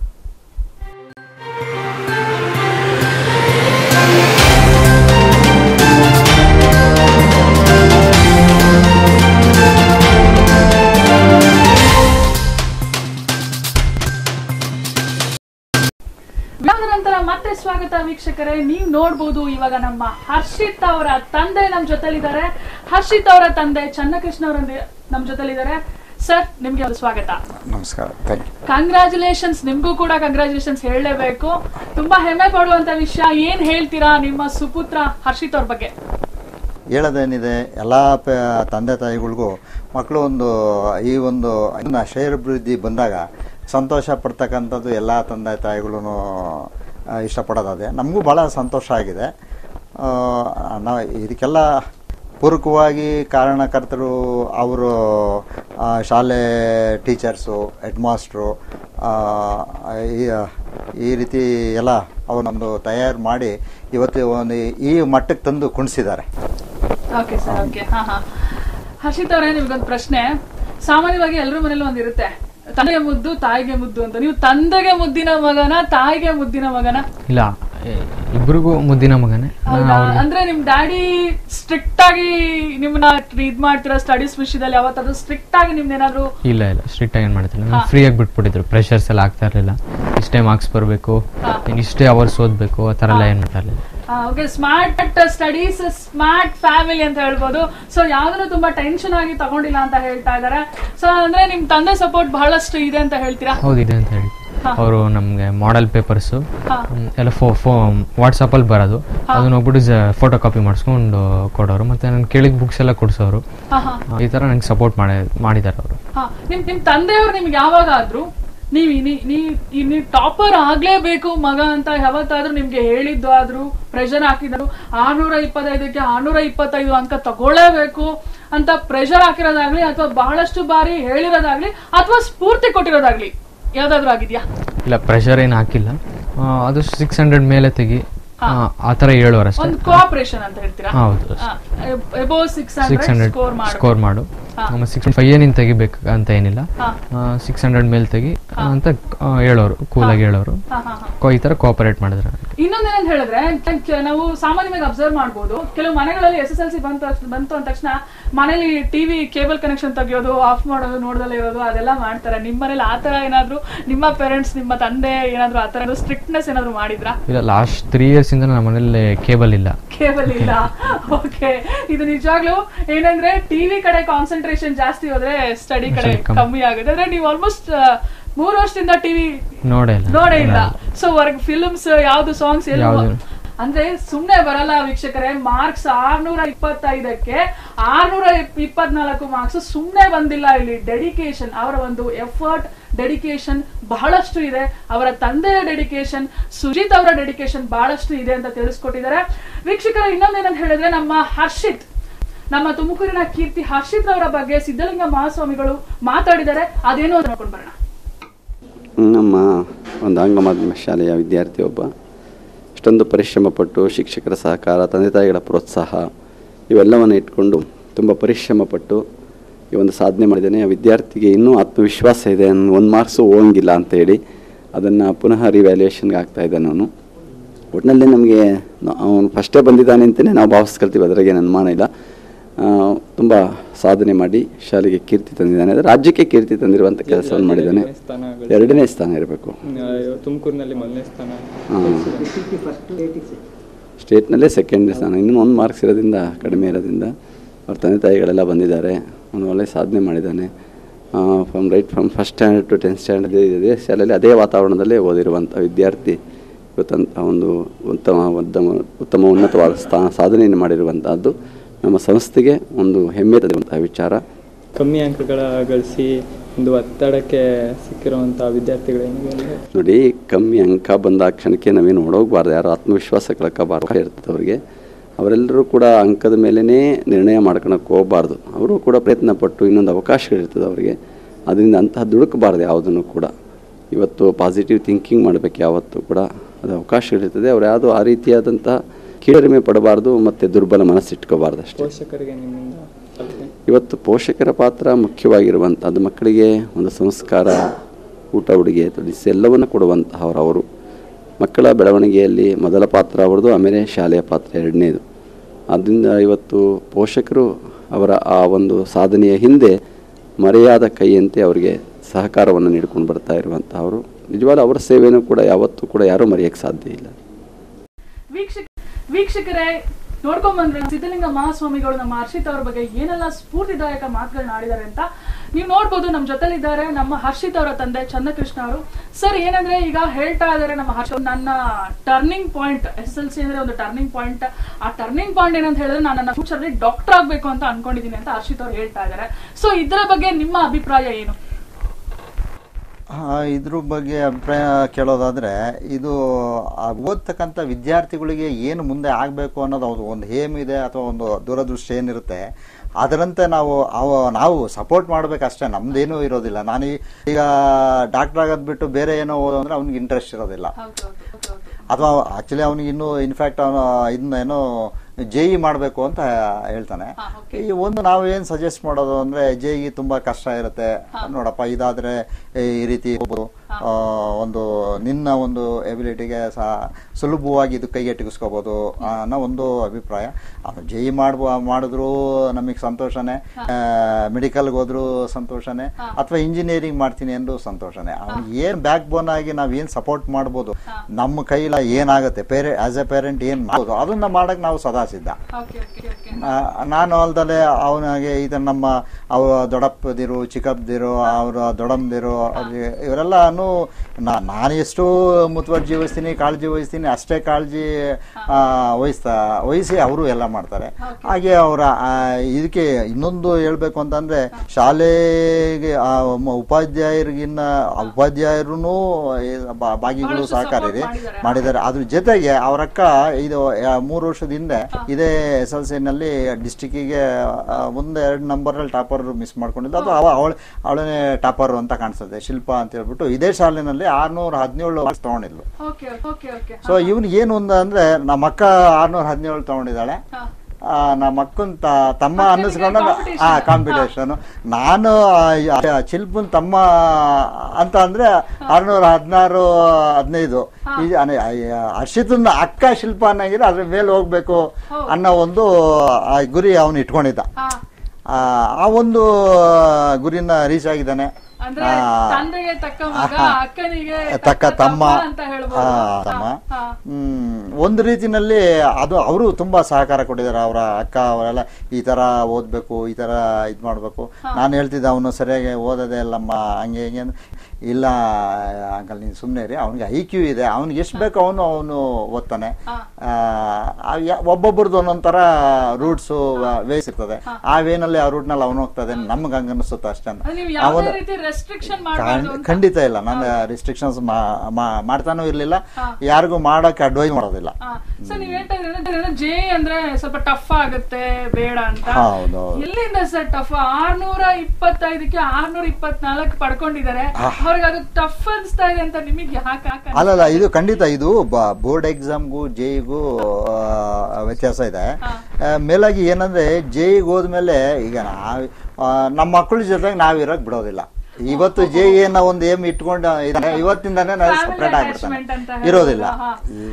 ವಿರಾಮದ ನಂತರ ಮತ್ತೆ ಸ್ವಾಗತ ವೀಕ್ಷಕರೇ ನೀವು ನೋಡ್ಬೋದು ಇವಾಗ ನಮ್ಮ ಹರ್ಷಿತ್ ಅವರ ತಂದೆ ನಮ್ ಜೊತೆಲಿದ್ದಾರೆ ಹರ್ಷಿತ್ ಅವರ ತಂದೆ ಚನ್ನಕೃಷ್ಣ ಅವರ ನಮ್ ಜೊತೆಲಿದ್ದಾರೆ ಸರ್ ನಿಮ್ಗೆ ಒಂದು ಸ್ವಾಗತ ನಮಸ್ಕಾರ ಥ್ಯಾಂಕ್ ಯು ಕಂಗ್ರಾಚುಲೇಷನ್ಸ್ ನಿಮ್ಗೂ ಕೂಡ ಕಂಗ್ರಾಚುಲೇಷನ್ಸ್ ಹೇಳಲೇಬೇಕು ತುಂಬಾ ಹೆಮ್ಮೆ ಪಡುವಂತ ವಿಷಯ ಏನ್ ಹೇಳ್ತೀರಾ ನಿಮ್ಮ ಸುಪುತ್ರ ಹರ್ಷಿತ್ ಅವ್ರ ಬಗ್ಗೆ ಹೇಳೋದೇನಿದೆ ಎಲ್ಲ ಪ ತಂದೆ ತಾಯಿಗಳಿಗೂ ಮಕ್ಕಳು ಒಂದು ಈ ಒಂದು ಇದನ್ನ ಶ್ರೇಯೋಭಿವೃದ್ಧಿ ಬಂದಾಗ ಸಂತೋಷ ಪಡ್ತಕ್ಕಂಥದ್ದು ಎಲ್ಲ ತಂದೆ ತಾಯಿಗಳೂ ಇಷ್ಟಪಡೋದದೆ ನಮಗೂ ಭಾಳ ಸಂತೋಷ ಆಗಿದೆ ನಾವು ಇದಕ್ಕೆಲ್ಲ ಪೂರಕವಾಗಿ ಕಾರಣಕರ್ತರು ಅವರು ಆ, ಶಾಲೆ ಟೀಚರ್ಸು ಹೆಡ್ ಮಾಸ್ಟ್ರು ಈ ರೀತಿ ಎಲ್ಲ ಅವ್ರು ನಮ್ಮದು ತಯಾರು ಮಾಡಿ ಇವತ್ತು ಒಂದು ಈ ಮಟ್ಟಕ್ಕೆ ತಂದು ಕುಣಿಸಿದ್ದಾರೆ ಓಕೆ ಸರ್ ಓಕೆ ಹಾ ಹಾ ಹರ್ಷಿತ್ ಅವರೇ ನಿಮ್ಗೊಂದು ಪ್ರಶ್ನೆ ಸಾಮಾನ್ಯವಾಗಿ ಎಲ್ಲರ ಮನೇಲಿ ಒಂದಿರುತ್ತೆ ತಂದೆಗೆ ಮುದ್ದು ತಾಯಿಗೆ ಮುದ್ದು ಅಂತ ನೀವು ತಂದೆಗೆ ಮುದ್ದಿನ ಮಗನ ತಾಯಿಗೆ ಮುದ್ದಿನ ಮಗನ ಇಲ್ಲ ಎ- ಇಬ್ರಿಗೂ ಮುದ್ದಿನ ಮಗನೇ ಹೌದಾ? ಅಂದ್ರೆ ನಿಮ್ ಡ್ಯಾಡಿ ಸ್ಟ್ರಿಕ್ಟ್ ಆಗಿ ನಿಮ್ನ ಇದ್ ಮಾಡ್ತಿರೋ ಸ್ಟಡೀಸ್ ವಿಷಯದಲ್ಲಿ ಯಾವತ್ತಾದ್ರೂ ಸ್ಟ್ರಿಕ್ಟ್ ಆಗಿ ನಿಮ್ನ ಏನಾದ್ರು ಇಲ್ಲ ಇಲ್ಲ ಸ್ಟ್ರಿಕ್ಟ್ ಆಗಿ ಏನು ಮಾಡ್ತಿಲ್ಲ ಫ್ರೀ ಆಗಿ ಬಿಟ್ಬಿಟ್ಟಿದ್ರು ಪ್ರೆಷರ್ಸ್ ಎಲ್ಲ ಆಗ್ತಾ ಇರಲಿಲ್ಲ ಇಷ್ಟೇ ಮಾರ್ಕ್ಸ್ ಬರಬೇಕು ನೀನು ಇಷ್ಟೇ ಅವರ್ಸ್ ಓದಬೇಕು ಆ ಥರ ಎಲ್ಲ ಏನು ಮಾಡ್ತಾ ಇರಲಿಲ್ಲ okay smart studies smart family ಅಂತ ಹೇಳ್ಬೋದು ಸೊ ಯಾವ್ದನ್ನು ತುಂಬಾ ಟೆನ್ಷನ್ ಆಗಿ ತಗೊಂಡಿಲ್ಲ ಅಂತ ಹೇಳ್ತಾ ಇದಾರೆ ಸೊ ಅಂದ್ರೆ ನಿಮ್ ತಂದೆ ಸಪೋರ್ಟ್ ಬಹಳಷ್ಟು ಇದೆ ಅಂತ ಹೇಳ್ತೀರಾ ಹೌದು ಇದೆ ಅಂತ ಹೇಳಿ ಅವರು ನಮಗೆ ಮಾಡೆಲ್ ಪೇಪರ್ಸು ಹಾ. ಎಲ್ಲ ಫೋ ಫೋ ವಾಟ್ಸಪ್ಪಲ್ಲಿ ಬರೋದು ಅದನ್ನ ಹೋಗ್ಬಿಟ್ಟು ಫೋಟೋ ಕಾಪಿ ಮಾಡಿಸ್ಕೊಂಡು ಕೊಡೋರು ಮತ್ತೆ ನಾನು ಕೇಳಿದ ಬುಕ್ಸ್ ಎಲ್ಲ ಕೊಡಿಸೋರು ಹಾ ಹಾ ಈ ಥರ ನಂಗೆ ಸಪೋರ್ಟ್ ಮಾಡಿ ಮಾಡಿದ್ದಾರೆ ಅವರು ಹಾ ನಿಮ್ ನಿಮ್ ತಂದೆಯವ್ರು ನಿಮ್ಗೆ ಯಾವಾಗಾದ್ರೂ ನೀವ್ ನೀ- ನೀ ಈ- ನೀವ್ ಟಾಪರ್ ಆಗ್ಲೇಬೇಕು ಮಗ ಅಂತ ಯಾವತ್ತಾದ್ರೂ ನಿಮ್ಗೆ ಹೇಳಿದ್ದು ಆದ್ರೂ ಪ್ರೆಷರ್ ಹಾಕಿದ್ರು ಆರ್ನೂರ ಇಪ್ಪತ್ತೈದಕ್ಕೆ ಆರ್ನೂರ ಇಪ್ಪತ್ತೈದು ಅಂಕ ತಗೊಳ್ಳೇಬೇಕು ಅಂತ ಪ್ರೆಷರ್ ಹಾಕಿರೋದಾಗ್ಲಿ ಅಥವಾ ಬಹಳಷ್ಟು ಬಾರಿ ಹೇಳಿರೋದಾಗ್ಲಿ ಅಥವಾ ಸ್ಫೂರ್ತಿ ಕೊಟ್ಟಿರೋದಾಗ್ಲಿ ಯಾವ್ದಾದ್ರು ಆಗಿದ್ಯಾ ಇಲ್ಲ ಪ್ರೆಷರ್ ಏನು ಹಾಕಿಲ್ಲ ಆ, ಅದು ಸಿಕ್ಸ್ ಹಂಡ್ರೆಡ್ ಮೇಲೆ ತೆಗಿ ಆ, ಆ ಥರ ಹೇಳೋರು ಅಷ್ಟೇ ಒಂದು ಕೋಆಪರೇಷನ್ ಅಂತ ಹೇಳ್ತೀರಾ ಹೌದು above six six hundred hundred score ಮಾಡಿ ಸ್ಕೋರ್ ಮಾಡು ಹಾ. ಆಮೇಲೆ ಸಿಕ್ಸ್ ಫೈವ್ ಏನಿನ್ ತೆಗಿಬೇಕು ಅಂತ ಏನಿಲ್ಲ ಹಾ. ಸಿಕ್ಸ್ ಹಂಡ್ರೆಡ್ ಮೇಲೆ ತೆಗಿ ಅಂತ ಆ, ಹೇಳೋರು ಕೂಲಾಗಿ ಹೇಳೋರು ಹಾ ಹಾ ಹಾ ಕೋ- ಈ ಥರ ಕೋಆಪರೇಟ್ ಮಾಡಿದ್ರೆ ಇನ್ನೊಂದೇನಂತ ಹೇಳಿದ್ರೆ ಕೆ- ನಾವು ಸಾಮಾನ್ಯವಾಗಿ ಅಬ್ಸರ್ವ್ ಮಾಡಬಹುದು ಕೆಲವು ಮನೆಗಳಲ್ಲಿ ಎಸ್ ಎಸ್ ಎಲ್ ಸಿ ಬಂತ ಬಂತು ಅಂದ ತಕ್ಷಣ ಮನೇಲಿ ಟಿವಿ ಕೇಬಲ್ ಕನೆಕ್ಷನ್ ತೆಗಿಯೋದು ಆಫ್ ಮಾಡೋದು ನೋಡ್ದಲ್ಲೇ ಇರೋದು ಅದೆಲ್ಲ ಮಾಡ್ತಾರೆ ನಿಮ್ಮ ಮನೇಲಿ ಆತರ ಏನಾದ್ರು ನಿಮ್ಮ ಪೇರೆಂಟ್ಸ್ ನಿಮ್ಮ ತಂದೆ ಏನಾದ್ರು ಆತರ ಸ್ಟ್ರಿಕ್ಟ್ನೆಸ್ ಏನಾದ್ರು ಮಾಡಿದ್ರಾ ಇಲ್ಲ ಲಾಸ್ಟ್ ತ್ರೀ ಇಯರ್ಸ್ ಇಂದ ನಮ್ಮ ಮನೇಲಿ ಕೇಬಲ್ ಇಲ್ಲ ಕೇಬಲ್ ಇಲ್ಲ ಓಕೆ ಇದು ನಿಜವಾಗ್ಲೂ ಏನಂದ್ರೆ ಟಿವಿ ಕಡೆ ಕಾನ್ಸಂಟ್ರೇಷನ್ ಜಾಸ್ತಿ ಹೋದ್ರೆ ಸ್ಟಡಿ ಕಡೆ Study ಕಮ್ಮಿ. ಕಮ್ಮಿ ಆಗುತ್ತೆ ಅಂದ್ರೆ ನೀವು ಆಲ್ಮೋಸ್ಟ್ ಮೂರು ವರ್ಷದಿಂದ ಟಿವಿ ನೋಡೇ ಇಲ್ಲ ನೋಡೇ ಇಲ್ಲ ಸೊ ವರ್ಗ್ ಫಿಲ್ಮ್ಸ್ ಯಾವ್ದು ಸಾಂಗ್ಸ್ ಎಲ್ಲ ಯಾವ್ದು? ಅಂದ್ರೆ ಸುಮ್ನೆ ಬರಲ್ಲ ವೀಕ್ಷಕರೇ ಮಾರ್ಕ್ಸ್ ಆರ್ನೂರ ಇಪ್ಪತ್ತೈದಕ್ಕೆ ಆರ್ನೂರ ಇಪ್ಪತ್ನಾಲ್ಕು ಮಾರ್ಕ್ಸ್ ಸುಮ್ನೆ ಬಂದಿಲ್ಲ ಇಲ್ಲಿ ಡೆಡಿಕೇಶನ್ ಅವರ ಒಂದು ಎಫರ್ಟ್ ಡೆಡಿಕೇಶನ್ ಬಹಳಷ್ಟು ಇದೆ ಅವರ ತಂದೆಯ ಡೆಡಿಕೇಶನ್ ಸುಜಿತ್ ಅವರ ಡೆಡಿಕೇಶನ್ ಬಹಳಷ್ಟು ಇದೆ ಅಂತ ತಿಳಿಸ್ಕೊಟ್ಟಿದ್ದಾರೆ ವೀಕ್ಷಕರ ಇನ್ನೊಂದೇನಂತ ಹೇಳಿದ್ರೆ ನಮ್ಮ ಹರ್ಷಿತ್ ನಮ್ಮ ತುಮಕೂರಿನ ಕೀರ್ತಿ ಹರ್ಷಿತ್ ಅವರ ಬಗ್ಗೆ ಸಿದ್ಧಲಿಂಗ ಮಹಾಸ್ವಾಮಿಗಳು ಮಾತಾಡಿದ್ದಾರೆ ಅದೇನೋ ಅಂತ ನೋಡ್ಕೊಂಡು ಬರೋಣ ನಮ್ಮ ಒಂದು ಆಂಗ್ಲ ಮಾಧ್ಯಮ ಶಾಲೆಯ ವಿದ್ಯಾರ್ಥಿ ಒಬ್ಬ ಇಷ್ಟೊಂದು ಪರಿಶ್ರಮ ಪಟ್ಟು ಶಿಕ್ಷಕರ ಸಹಕಾರ ತಂದೆ ತಾಯಿಗಳ ಪ್ರೋತ್ಸಾಹ ಇವೆಲ್ಲವನ್ನು ಇಟ್ಕೊಂಡು ತುಂಬ ಪರಿಶ್ರಮ ಪಟ್ಟು ಈ ಒಂದು ಸಾಧನೆ ಮಾಡಿದ್ದೇನೆ ಆ ವಿದ್ಯಾರ್ಥಿಗೆ ಇನ್ನೂ ಆತ್ಮವಿಶ್ವಾಸ ಇದೆ ಒಂದು ಮಾರ್ಕ್ಸು ಹೋಗಂಗಿಲ್ಲ ಅಂತೇಳಿ ಅದನ್ನು ಪುನಃ ರಿವ್ಯಾಲ್ಯೂಯೇಷನ್ಗೆ ಆಗ್ತಾ ಇದ್ದಾನೆ ಅವನು ಒಟ್ಟಿನಲ್ಲಿ ನಮಗೆ ಅವನು ಫಸ್ಟೇ ಬಂದಿದ್ದಾನೆ ಅಂತಲೇ ನಾವು ಭಾವಿಸ್ಕೊಳ್ತೀವಿ ಅದರಾಗೆ ಅನುಮಾನ ಇಲ್ಲ ತುಂಬ ಸಾಧನೆ ಮಾಡಿ ಶಾಲೆಗೆ ಕೀರ್ತಿ ತಂದಿದ್ದಾನೆ ಅದು ರಾಜ್ಯಕ್ಕೆ ಕೀರ್ತಿ ತಂದಿರುವಂಥ ಕೆಲಸವನ್ನು ಮಾಡಿದ್ದಾನೆ ಸ್ಥಾನ ಎರಡನೇ ಸ್ಥಾನ ಇರಬೇಕು ತುಮಕೂರಿನಲ್ಲಿ ಮೊದಲನೇ ಸ್ಥಾನ ಸ್ಟೇಟ್ನಲ್ಲೇ ಸೆಕೆಂಡ್ ಸ್ಥಾನ ಇನ್ನೂ ಒಂದು ಮಾರ್ಕ್ಸ್ ಇರೋದ್ರಿಂದ ಕಡಿಮೆ ಇರೋದ್ರಿಂದ ಅವ್ರ ತಂದೆ ತಾಯಿಗಳೆಲ್ಲ ಬಂದಿದ್ದಾರೆ ಅವನು ಒಳ್ಳೆ ಸಾಧನೆ ಮಾಡಿದ್ದಾನೆ from right from first standard to tenth standard ಇದೇ ಶಾಲೆಯಲ್ಲಿ ಅದೇ ವಾತಾವರಣದಲ್ಲೇ ಓದಿರುವಂಥ ವಿದ್ಯಾರ್ಥಿ ಇವತ್ತಂತ ಒಂದು ಉತ್ತಮ ಉತ್ತಮ ಉತ್ತಮ ಉನ್ನತವಾದ ಸ್ಥಾನ ಸಾಧನೆಯನ್ನು ಮಾಡಿರುವಂಥದ್ದು ನಮ್ಮ ಸಂಸ್ಥೆಗೆ ಒಂದು ಹೆಮ್ಮೆ ತಂದಿರುವಂತಹ ವಿಚಾರ ಕಮ್ಮಿ ಅಂಕಗಳ ಗಳಿಸಿ ಒಂದು ಒತ್ತಡಕ್ಕೆ ಸಿಕ್ಕಿರುವಂಥ ವಿದ್ಯಾರ್ಥಿಗಳೇನಿದೆ ನೋಡಿ ಕಮ್ಮಿ ಅಂಕ ಬಂದ ಆ ಕ್ಷಣಕ್ಕೆ ನಾವೇನು ಹೊಡೋಗ್ಬಾರ್ದು ಯಾರು ಆತ್ಮವಿಶ್ವಾಸ ಕಳ್ಕೋಬಾರ್ದು ಇರ್ತದೆ ಅವರಿಗೆ ಅವರೆಲ್ಲರೂ ಕೂಡ ಅಂಕದ ಮೇಲೇ ನಿರ್ಣಯ ಮಾಡ್ಕೊಳಕ್ಕೆ ಹೋಗಬಾರ್ದು ಅವರು ಕೂಡ ಪ್ರಯತ್ನ ಪಟ್ಟು ಇನ್ನೊಂದು ಅವಕಾಶಗಳಿರ್ತದೆ ಅವರಿಗೆ ಅದರಿಂದ ಅಂತಹ ದುಡುಕಬಾರ್ದು ಯಾವುದನ್ನು ಕೂಡ ಇವತ್ತು ಪಾಸಿಟಿವ್ ಥಿಂಕಿಂಗ್ ಮಾಡಬೇಕು ಯಾವತ್ತೂ ಕೂಡ ಅದು ಅವಕಾಶಗಳಿರ್ತದೆ ಅವ್ರು ಯಾವುದೋ ಆ ರೀತಿಯಾದಂತಹ ಕೀಳರಿಮೆ ಪಡಬಾರ್ದು ಮತ್ತು ದುರ್ಬಲ ಮನಸ್ಸಿಟ್ಕೋಬಾರ್ದು ಅಷ್ಟೇ ಪೋಷಕರಿಗೆ ನಿಮ್ಮಿಂದ ಸಲಹೆ ಇವತ್ತು ಪೋಷಕರ ಪಾತ್ರ ಮುಖ್ಯವಾಗಿರುವಂಥದ್ದು ಮಕ್ಕಳಿಗೆ ಒಂದು ಸಂಸ್ಕಾರ ಊಟ ಉಡುಗೆ ತೊಡಿಸಿ ಎಲ್ಲವನ್ನು ಕೊಡುವಂತಹವರು ಅವರು ಮಕ್ಕಳ ಬೆಳವಣಿಗೆಯಲ್ಲಿ ಮೊದಲ ಪಾತ್ರ ಅವ್ರದ್ದು ಆಮೇಲೆ ಶಾಲೆಯ ಪಾತ್ರ ಎರಡನೇದು ಆದ್ದರಿಂದ ಇವತ್ತು ಪೋಷಕರು ಅವರ ಆ ಒಂದು ಸಾಧನೆಯ ಹಿಂದೆ ಮರೆಯಾದ ಕೈಯಂತೆ ಅವರಿಗೆ ಸಹಕಾರವನ್ನು ನೀಡಿಕೊಂಡು ಬರ್ತಾ ಇರುವಂತಹವರು ನಿಜವಾಗ್ಲೂ ಅವರ ಸೇವೆಯನ್ನು ಕೂಡ ಯಾವತ್ತೂ ಕೂಡ ಯಾರೂ ಮರೆಯೋಕ್ಕೆ ಸಾಧ್ಯ ಇಲ್ಲ ವೀಕ್ಷಕ ವೀಕ್ಷಕರೇ ನೋಡ್ಕೊಂಡ್ ಬಂದ್ರೆ ಸಿದ್ಧಲಿಂಗ ಮಹಾಸ್ವಾಮಿಗಳು ನಮ್ಮ ಹರ್ಷಿತ್ ಅವ್ರ ಬಗ್ಗೆ ಏನೆಲ್ಲ ಸ್ಫೂರ್ತಿದಾಯಕ ಮಾತುಗಳನ್ನ ಆಡಿದ್ದಾರೆ ಅಂತ ನೀವು ನೋಡ್ಬೋದು ನಮ್ಮ ಜೊತೆಲಿದ್ದಾರೆ ನಮ್ಮ ಹರ್ಷಿತ್ ಅವರ ತಂದೆ ಚಂದ್ರಕೃಷ್ಣ ಅವರು ಸರ್ ಏನಂದ್ರೆ ಈಗ ಹೇಳ್ತಾ ಇದ್ದಾರೆ ನಮ್ಮ ಹರ್ಷ ನನ್ನ turning point S L C ಅಂದ್ರೆ ಒಂದು ಟರ್ನಿಂಗ್ ಪಾಯಿಂಟ್ ಆ ಟರ್ನಿಂಗ್ ಪಾಯಿಂಟ್ ಏನಂತ ಹೇಳಿದ್ರೆ ನಾನು ನನ್ನ ಫ್ಯೂಚರ್ ಡಾಕ್ಟರ್ ಆಗ್ಬೇಕು ಅಂತ ಅನ್ಕೊಂಡಿದೀನಿ ಅಂತ ಹರ್ಷಿತ್ ಅವ್ರು ಹೇಳ್ತಾ ಇದ್ದಾರೆ ಸೊ ಇದರ ಬಗ್ಗೆ ನಿಮ್ಮ ಅಭಿಪ್ರಾಯ ಏನು ಆ, ಇದ್ರ ಬಗ್ಗೆ ಅಭಿಪ್ರಾಯ ಕೇಳೋದಾದ್ರೆ ಇದು ಆ ಓದ್ತಕ್ಕಂಥ ವಿದ್ಯಾರ್ಥಿಗಳಿಗೆ ಏನು ಮುಂದೆ ಆಗಬೇಕು ಅನ್ನೋದು ಅವ್ರ್ದು ಒಂದು ಹೇಮ್ ಇದೆ ಅಥವಾ ಒಂದು ದೂರದೃಷ್ಟಿ ಏನಿರುತ್ತೆ ಅದರಂತೆ ನಾವು ಅವ ನಾವು ಸಪೋರ್ಟ್ ಮಾಡ್ಬೇಕಷ್ಟೇ ನಮ್ದೇನೂ ಇರೋದಿಲ್ಲ ನಾನು ಈ- ಈಗ ಡಾಕ್ಟರ್ ಆಗೋದ್ ಬಿಟ್ಟು ಬೇರೆ ಏನೋ ಓದೋ ಅಂದ್ರೆ ಅವ್ನಿಗೆ ಇಂಟ್ರೆಸ್ಟ್ ಇರೋದಿಲ್ಲ ಹೌದು ಹೌದು ಹೌದು ಹೌದು ಅಥವಾ ಆಕ್ಚುಲಿ ಅವನಿಗೆ ಇನ್ನೂ ಇನ್ಫ್ಯಾಕ್ಟ್ ಅವನು ಇದನ್ನ ಏನೋ ಜೆ ಇ ಮಾಡಬೇಕು ಅಂತ ಹೇಳ್ತಾನೆ ಹಾ, okay. ಈ ಒಂದು ನಾವು ಏನ್ ಸಜೆಸ್ಟ್ ಮಾಡೋದು ಅಂದ್ರೆ ಜೆ ಇ ತುಂಬಾ ಕಷ್ಟ ಇರುತ್ತೆ ನೋಡಪ್ಪ ಇದಾದ್ರೆ ಈ ರೀತಿ ಹೋಗ್ಬೋದು ಆ, ಒಂದು ನಿನ್ನ ಒಂದು ಎಬಿಲಿಟಿಗೆ ಸಹ ಸುಲಭವಾಗಿ ಇದು ಕೈಗೆಟುಕಿಸ್ಕೋಬಹುದು ಅನ್ನೋ ಒಂದು ಅಭಿಪ್ರಾಯ ಅವನು ಜೆ ಇ ಮಾಡ್ಬೋ ಮಾಡಿದ್ರು ನಮಗೆ ಸಂತೋಷನೇ ಮೆಡಿಕಲ್ಗೆ ಹೋದ್ರು ಸಂತೋಷನೇ ಅಥವಾ ಇಂಜಿನಿಯರಿಂಗ್ ಮಾಡ್ತೀನಿ ಅಂದ್ರೂ ಸಂತೋಷನೇ ಅವ್ನಿಗೆ ಏನ್ ಬ್ಯಾಕ್ ಬೋನ್ ಆಗಿ ನಾವ್ ಏನ್ ಸಪೋರ್ಟ್ ಮಾಡ್ಬೋದು ನಮ್ಮ ಕೈಲ ಏನಾಗುತ್ತೆ ಪೇರೆ ಆಸ್ ಎ ಪೇರೆಂಟ್ ಏನ್ ಮಾಡ್ಬೋದು ಅದನ್ನ ಮಾಡಕ್ ನಾವು ಸದಾ ಸಿದ್ಧ ಓಕೆ ಓಕೆ ಓಕೆ ಆ, ನಾನು ಅಲ್ದಲೆ ಅವನಿಗೆ ಇದನ್ನ ನಮ್ಮ ಅವ ದೊಡ್ಡಪ್ಪದಿರು ಚಿಕ್ಕಪ್ಪದಿರು ಅವರ ದೊಡ್ಡಮ್ಮದಿರು ಅವ್ರಿಗೆ ಇವರೆಲ್ಲಾನು ನಾ- ನಾನು ಎಷ್ಟು ಮುತುವರ್ಜಿ ವಹಿಸ್ತೀನಿ ಕಾಳಜಿ ವಹಿಸ್ತೀನಿ ಅಷ್ಟೇ ಕಾಳಜಿ ಆ, ವಹಿಸ್ತಾ ವಹಿಸಿ ಅವರು ಎಲ್ಲ ಮಾಡ್ತಾರೆ ಹಾಗೆ ಅವರ ಇದಕ್ಕೆ ಇನ್ನೊಂದು ಹೇಳ್ಬೇಕು ಅಂತಂದ್ರೆ ಶಾಲೆಗೆ ಆ, ಮ- ಉಪಾಧ್ಯಾಯರಿಗಿನ್ನ ಉಪಾಧ್ಯಾಯರು ಭಾಗಿಗಳು ಬಹಳಷ್ಟು ಸಹಕಾರ support ಇದೆ ಮಾಡಿದ್ದಾರೆ. ಮಾಡಿದ್ದಾರೆ ಅದ್ರ ಜೊತೆಗೆ ಅವರಕ್ಕ ಇದು ಆ, ಮೂರು ವರ್ಷದ ಹಿಂದೆ ಇದೇ ಎಸ್ ಎಲ್ ಸಿ ನಲ್ಲಿ ಡಿಸ್ಟಿಕ್ಕಿಗೆ ಮುಂದೆ ಎರಡು ನಂಬರ್ ಅಲ್ಲಿ ಟಾಪರ್ ಮಿಸ್ ಮಾಡ್ಕೊಂಡಿದ್ದು ಅದು ಅವ ಅವಳ ಅವಳೇ ಟಾಪರ್ ಅಂತ ಕಾಣಿಸ್ತದೆ ಶಿಲ್ಪ ಅಂತ ಹೇಳ್ಬಿಟ್ಟು ಇದೇ ಶಾಲೆನಲ್ಲಿ ಆರ್ನೂರ ಹದಿನೇಳು ಮಾರ್ಕ್ಸ್ ತಗೊಂಡಿದ್ಲು ಓಕೆ ಓಕೆ ಓಕೆ ಸೊ ಇವನಿಗೆ ಏನು ಒಂದು ಅಂದ್ರೆ ನಮ್ಮ ಅಕ್ಕ ಆರ್ನೂರ ಹದಿನೇಳು ತಗೊಂಡಿದ್ದಾಳೆ ಹಾ. ಆ, ನಮ್ಮ ಅಕ್ಕನ್ ತ- ತಮ್ಮ ಅಕ್ಕನಿಗೆ ಅನ್ನಿಸ್ಕೊಂಡು competition. ಆ ಕಾಂಪಿಟೇಷನ್ ನಾನು ಆ, ಶಿಲ್ಪನ್ ತಮ್ಮ ಅಂತ ಅಂದ್ರೆ ಆರ್ನೂರ ಹದಿನಾರು ಹದಿನೈದು ಈ ಅನೆ- ಆ, ಹರ್ಷಿತನ ಅಕ್ಕ ಶಿಲ್ಪ ಅನ್ನಂಗಿದ್ರೆ ಅದ್ರ ಮೇಲೆ ಹೋಗ್ಬೇಕು ಅನ್ನೋ ಒಂದು ಆ, ಗುರಿ ಅವನು ಇಟ್ಕೊಂಡಿದ್ದ ಹಾ ಆ, ಆ ಒಂದು ಗುರಿನ ರೀಚ್ ಆಗಿದ್ದಾನೆ ಅಂದ್ರೆ ಆ, ತಂದೆಗೆ ತಕ್ಕ ಮಗ ಅಕ್ಕನಿಗೆ ತಕ್ಕ ತಮ್ಮ ಅಂತ ಆ, ಹೇಳ್ಬೋದು ತಮ್ಮ ಹಾ, ಹಾ. ಹ್ಮ್ ಒಂದು ರೀತಿನಲ್ಲಿ ಅದು ಅವರು ತುಂಬಾ ಸಹಕಾರ ಕೊಟ್ಟಿದ್ದಾರೆ ಅವರ ಅಕ್ಕ ಅವರೆಲ್ಲ ಈ ತರ ಓದ್ಬೇಕು ಈ ತರ ಇದ್ ಮಾಡ್ಬೇಕು ನಾನು ಹೇಳ್ತಿದ್ದೆ ಅವನು ಸರಿಯಾಗಿ ಓದೋದೇ ಇಲ್ಲಮ್ಮ ಹಂಗೆ ಹಿಂಗೆ ಅಂದ್- ಇಲ್ಲ ಅಂಕಲ್ ನೀನು ಸುಮ್ಮನೆ ರೀ ಅವ್ನಿಗೆ ಐ ಕ್ಯೂ ಇದೆ ಅವ್ನಿಗೆ ಎಷ್ಟು ಬೇಕು ಅವನು ಅವನು ಓದ್ತಾನೆ ಹಾ. ಆ, ಆ ಯ- ಒಬ್ಬೊಬ್ರದ್ದು ಒಂದೊಂದ್ ತರ ರೂಟ್ಸ್ ವೇಸ್ ಇರ್ತದೆ ಆ ವೇನಲ್ಲಿ ಆ ರೂಟ್ನಲ್ಲಿ ಅವನು ಹೋಗ್ತದೆ ನಮ್ಗೆ ಹಂಗ ಅನಿಸುತ್ತೆ ಅಷ್ಟೇ ಅಂದ್ರೆ ನೀವು ಯಾವುದೇ ರೀತಿ ರೆಸ್ಟ್ರಿಕ್ಷನ್ ಮಾಡಬಾರ್ದು ಖಂಡ್- ಖಂಡಿತ ಇಲ್ಲ ನಾನು ರಿಸ್ಟ್ರಿಕ್ಷನ್ಸ್ ಮಾಡ್ತಾನೂ ಇರ್ಲಿಲ್ಲ ಯಾರಿಗೂ ಮಾಡಕ್ಕೆ ಅಡ್ವೈಸ್ ಮಾಡೋದಿಲ್ಲ ಸೊ ನೀವ್ ಹೇಳ್ತಾ ಇದ್ರೆ ಜೆ ಅಂದ್ರೆ ಸ್ವಲ್ಪ ಟಫ್ ಆಗುತ್ತೆ ಬೇಡ ಅಂತ ಹೌದು ಎಲ್ಲಿಂದ ಸರ್ ಟಫ್ ಆರ್ನೂರ ಇಪ್ಪತ್ತೈದಕ್ಕೆ ಆರ್ನೂರ ಇಪ್ಪತ್ನಾಲ್ಕು ಪಡ್ಕೊಂಡಿದ್ದಾರೆ ಅವ್ರಿಗೆ ಅದು ಟಫ್ ಅನ್ಸ್ತಾ ಇದೆ ಅಂತ ನಿಮಗೆ ಯಾಕೆ ಯಾಕೆ ಅಲ್ಲಲ್ಲ ಇದು ಖಂಡಿತ ಇದು ಬೋರ್ಡ್ ಎಕ್ಸಾಮ್ಗೂ ಜೆಇಗೂ ವ್ಯತ್ಯಾಸ ಇದೆ ಆ, ಮೇಲಾಗಿ ಏನಂದ್ರೆ ಜೆಇಗೆ ಹೋದ್ಮೇಲೆ ಈಗ ನಾವ್ ಆ, ನಮ್ಮ ಮಕ್ಕಳ ಜೊತೆಗೆ ನಾವ್ ಇರಕ್ ಬಿಡೋದಿಲ್ಲ ಇವತ್ತು ಜೆ ಅನ್ನೋ ಒಂದು ಏಮ್ ಇಟ್ಕೊಂಡು ಇದ್ದಾನೆ ಇವತ್ತಿಂದಾನೇ ನಾನು Family ಸಪ್ರೇಟ್ attachment ಅಂತ ಆಗ್ಬಿಡ್ತಾನೆ ಹೇಳ್ಬೋದು. ಇರೋದಿಲ್ಲ ಹಾ. ಈಗ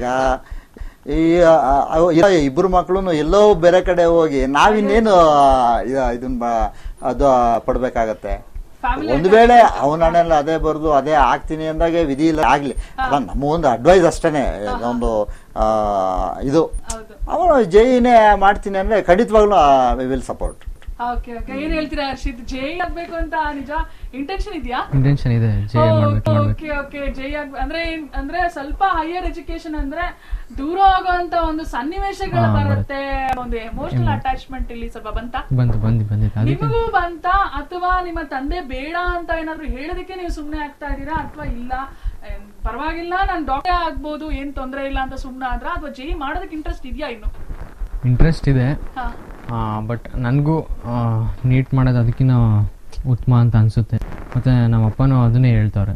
ಈ ಆ, ಅವ್- ಇರೋ ಇಬ್ರು ಮಕ್ಕಳು ಎಲ್ಲೋ ಬೇರೆ ಕಡೆ ಹೋಗಿ ನಾವಿನ್ನೇನು ಇದ- ಇದನ್ನ ಬ- ಅದು ಪಡ್ಬೇಕಾಗತ್ತೆ Family ಒಂದು ವೇಳೆ ಅವನ ಹಣೆಲ್ಲ ಅದೇ ಬರೆದು ಅದೇ ಆಗ್ತೀನಿ ಅಂದಾಗೆ ವಿಧಿ ಇಲ್ಲ ಆಗ್ಲಿ ಅಲ್ಲ ನಮ್ಮ ಒಂದು ಅಡ್ವೈಸ್ ಅಷ್ಟೇನೆ ಒಂದು ಆ, ಇದು ಹೌದು ಅವನು ಜೈನೇ ಮಾಡ್ತೀನಿ ಅಂದ್ರೆ ಖಂಡಿತವಾಗ್ಲೂ ವಿಲ್ ಸಪೋರ್ಟ್ ಓಕೆ ಓಕೆ ಏನ್ ಹೇಳ್ತೀರಾ ಹರ್ಷಿತ್ ಜೆ ಆಗ್ಬೇಕು ಅಂತ ನಿಜ ಇಂಟೆನ್ಷನ್ ಇದೆಯಾ ಇಂಟೆನ್ಷನ್ ಇದೆ ಜೆ ಮಾಡ್ಬೇಕು ಮಾಡ್ಬೇಕು ಓಕೆ ಓಕೆ ಜೈ ಆಗ್ ಅಂದ್ರೆ ಏನ್- ಅಂದ್ರೆ ಸ್ವಲ್ಪ ಹೈಯರ್ ಎಜುಕೇಶನ್ ಅಂದ್ರೆ ದೂರ ಆಗುವಂತ ಒಂದು ಸನ್ನಿವೇಶಗಳು ಹಾ, ಬರುತ್ತೆ ಒಂದು ಎಮೋಷನಲ್ ಅಟ್ಯಾಚ್ಮೆಂಟ್ ಇಲ್ಲಿ ಸ್ವಲ್ಪ ಬಂತ ಬಂತು ಬಂದು ಬಂದಿತ್ತು ಅದಕ್ಕೆ ನಿಮಗೂ ಬಂತ ಅಥವಾ ನಿಮ್ಮ ತಂದೆ ಬೇಡ ಅಂತ ಏನಾದ್ರು ಹೇಳೋದಕ್ಕೆ ನೀವು ಸುಮ್ನೆ ಆಗ್ತಾ ಇದ್ದೀರಾ ಅಥವಾ ಇಲ್ಲ ಏನ್ ಪರವಾಗಿಲ್ಲ ನಾನು ಡಾಕ್ಟರ್ ಆಗ್ಬೋದು ಏನ್ ತೊಂದ್ರೆ ಇಲ್ಲ ಅಂತ ಸುಮ್ನೆ ಆದ್ರ ಅಥವಾ ಜೈ ಮಾಡೋದಕ್ಕೆ ಇಂಟ್ರೆಸ್ಟ್ ಇದೆಯಾ ಇನ್ನು ಇಂಟ್ರೆಸ್ಟ್ ಇದೆ ಹಾ ಬಟ್ ನನಗೂ ನೀಟ್ ಮಾಡೋದು ಅದಕ್ಕಿಂತ ಉತ್ತಮ ಅಂತ ಅನಿಸುತ್ತೆ ಮತ್ತು ನಮ್ಮ ಅಪ್ಪನೂ ಅದನ್ನೇ ಹೇಳ್ತಾರೆ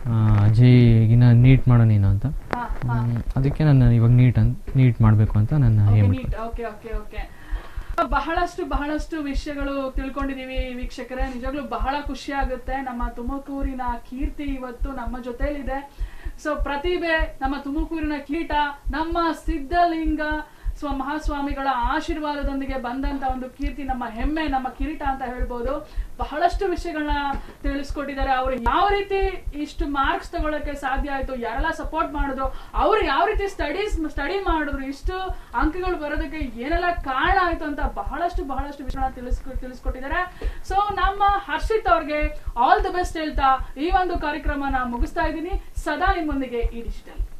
ಅಜ್ಜಿಗಿನ ನೀಟ್ ಮಾಡೋ ನೀನು ಅಂತ ಹಾ ಹ್ಮ್, ಅದಕ್ಕೆ ನಾನು ಇವಾಗ ನೀಟ್ ಅಂತ ನೀಟ್ ಮಾಡಬೇಕು ಅಂತ ನನ್ನ aim NEET okay okay okay ಬಹಳಷ್ಟು ಬಹಳಷ್ಟು ವಿಷಯಗಳು ತಿಳ್ಕೊಂಡಿದೀವಿ ವೀಕ್ಷಕರೇ ನಿಜವಾಗ್ಲೂ ಬಹಳ ಖುಷಿ ಆಗುತ್ತೆ ನಮ್ಮ ತುಮಕೂರಿನ ಕೀರ್ತಿ ಇವತ್ತು ನಮ್ಮ ಜೊತೆಲಿದೆ ಸೊ ಪ್ರತಿಭೆ ನಮ್ಮ ತುಮಕೂರಿನ ಕೀಟ ನಮ್ಮ ಸಿದ್ಧಲಿಂಗ ಸ್ವ ಮಹಾಸ್ವಾಮಿಗಳ ಆಶೀರ್ವಾದದೊಂದಿಗೆ ಬಂದಂತ ಒಂದು ಕೀರ್ತಿ ನಮ್ಮ ಹೆಮ್ಮೆ ನಮ್ಮ ಕಿರೀಟ ಅಂತ ಹೇಳ್ಬೋದು ಬಹಳಷ್ಟು ವಿಷಯಗಳನ್ನ ತಿಳಿಸ್ಕೊಟ್ಟಿದ್ದಾರೆ ಅವ್ರು ಯಾವ ರೀತಿ ಇಷ್ಟು ಮಾರ್ಕ್ಸ್ ತಗೊಳಕ್ಕೆ ಸಾಧ್ಯ ಆಯ್ತು ಯಾರೆಲ್ಲ ಸಪೋರ್ಟ್ ಮಾಡಿದ್ರು ಅವ್ರು ಯಾವ ರೀತಿ ಸ್ಟಡೀಸ್ ಸ್ಟಡಿ ಮಾಡಿದ್ರು ಇಷ್ಟು ಅಂಕಗಳು ಬರೋದಕ್ಕೆ ಏನೆಲ್ಲ ಕಾರಣ ಆಯ್ತು ಅಂತ ಬಹಳಷ್ಟು ಬಹಳಷ್ಟು ವಿಷಯಗಳನ್ನ ತಿಳಿಸ್ಕೊ ತಿಳಿಸ್ಕೊಟ್ಟಿದ್ದಾರೆ ಸೊ ನಮ್ಮ ಹರ್ಷಿತ್ ಅವ್ರಿಗೆ ಆಲ್ ದ ಬೆಸ್ಟ್ ಹೇಳ್ತಾ ಈ ಒಂದು ಕಾರ್ಯಕ್ರಮನ ಮುಗಿಸ್ತಾ ಇದ್ದೀನಿ ಸದಾ ನಿಮ್ಮೊಂದಿಗೆ ಈ ಡಿಜಿಟಲ್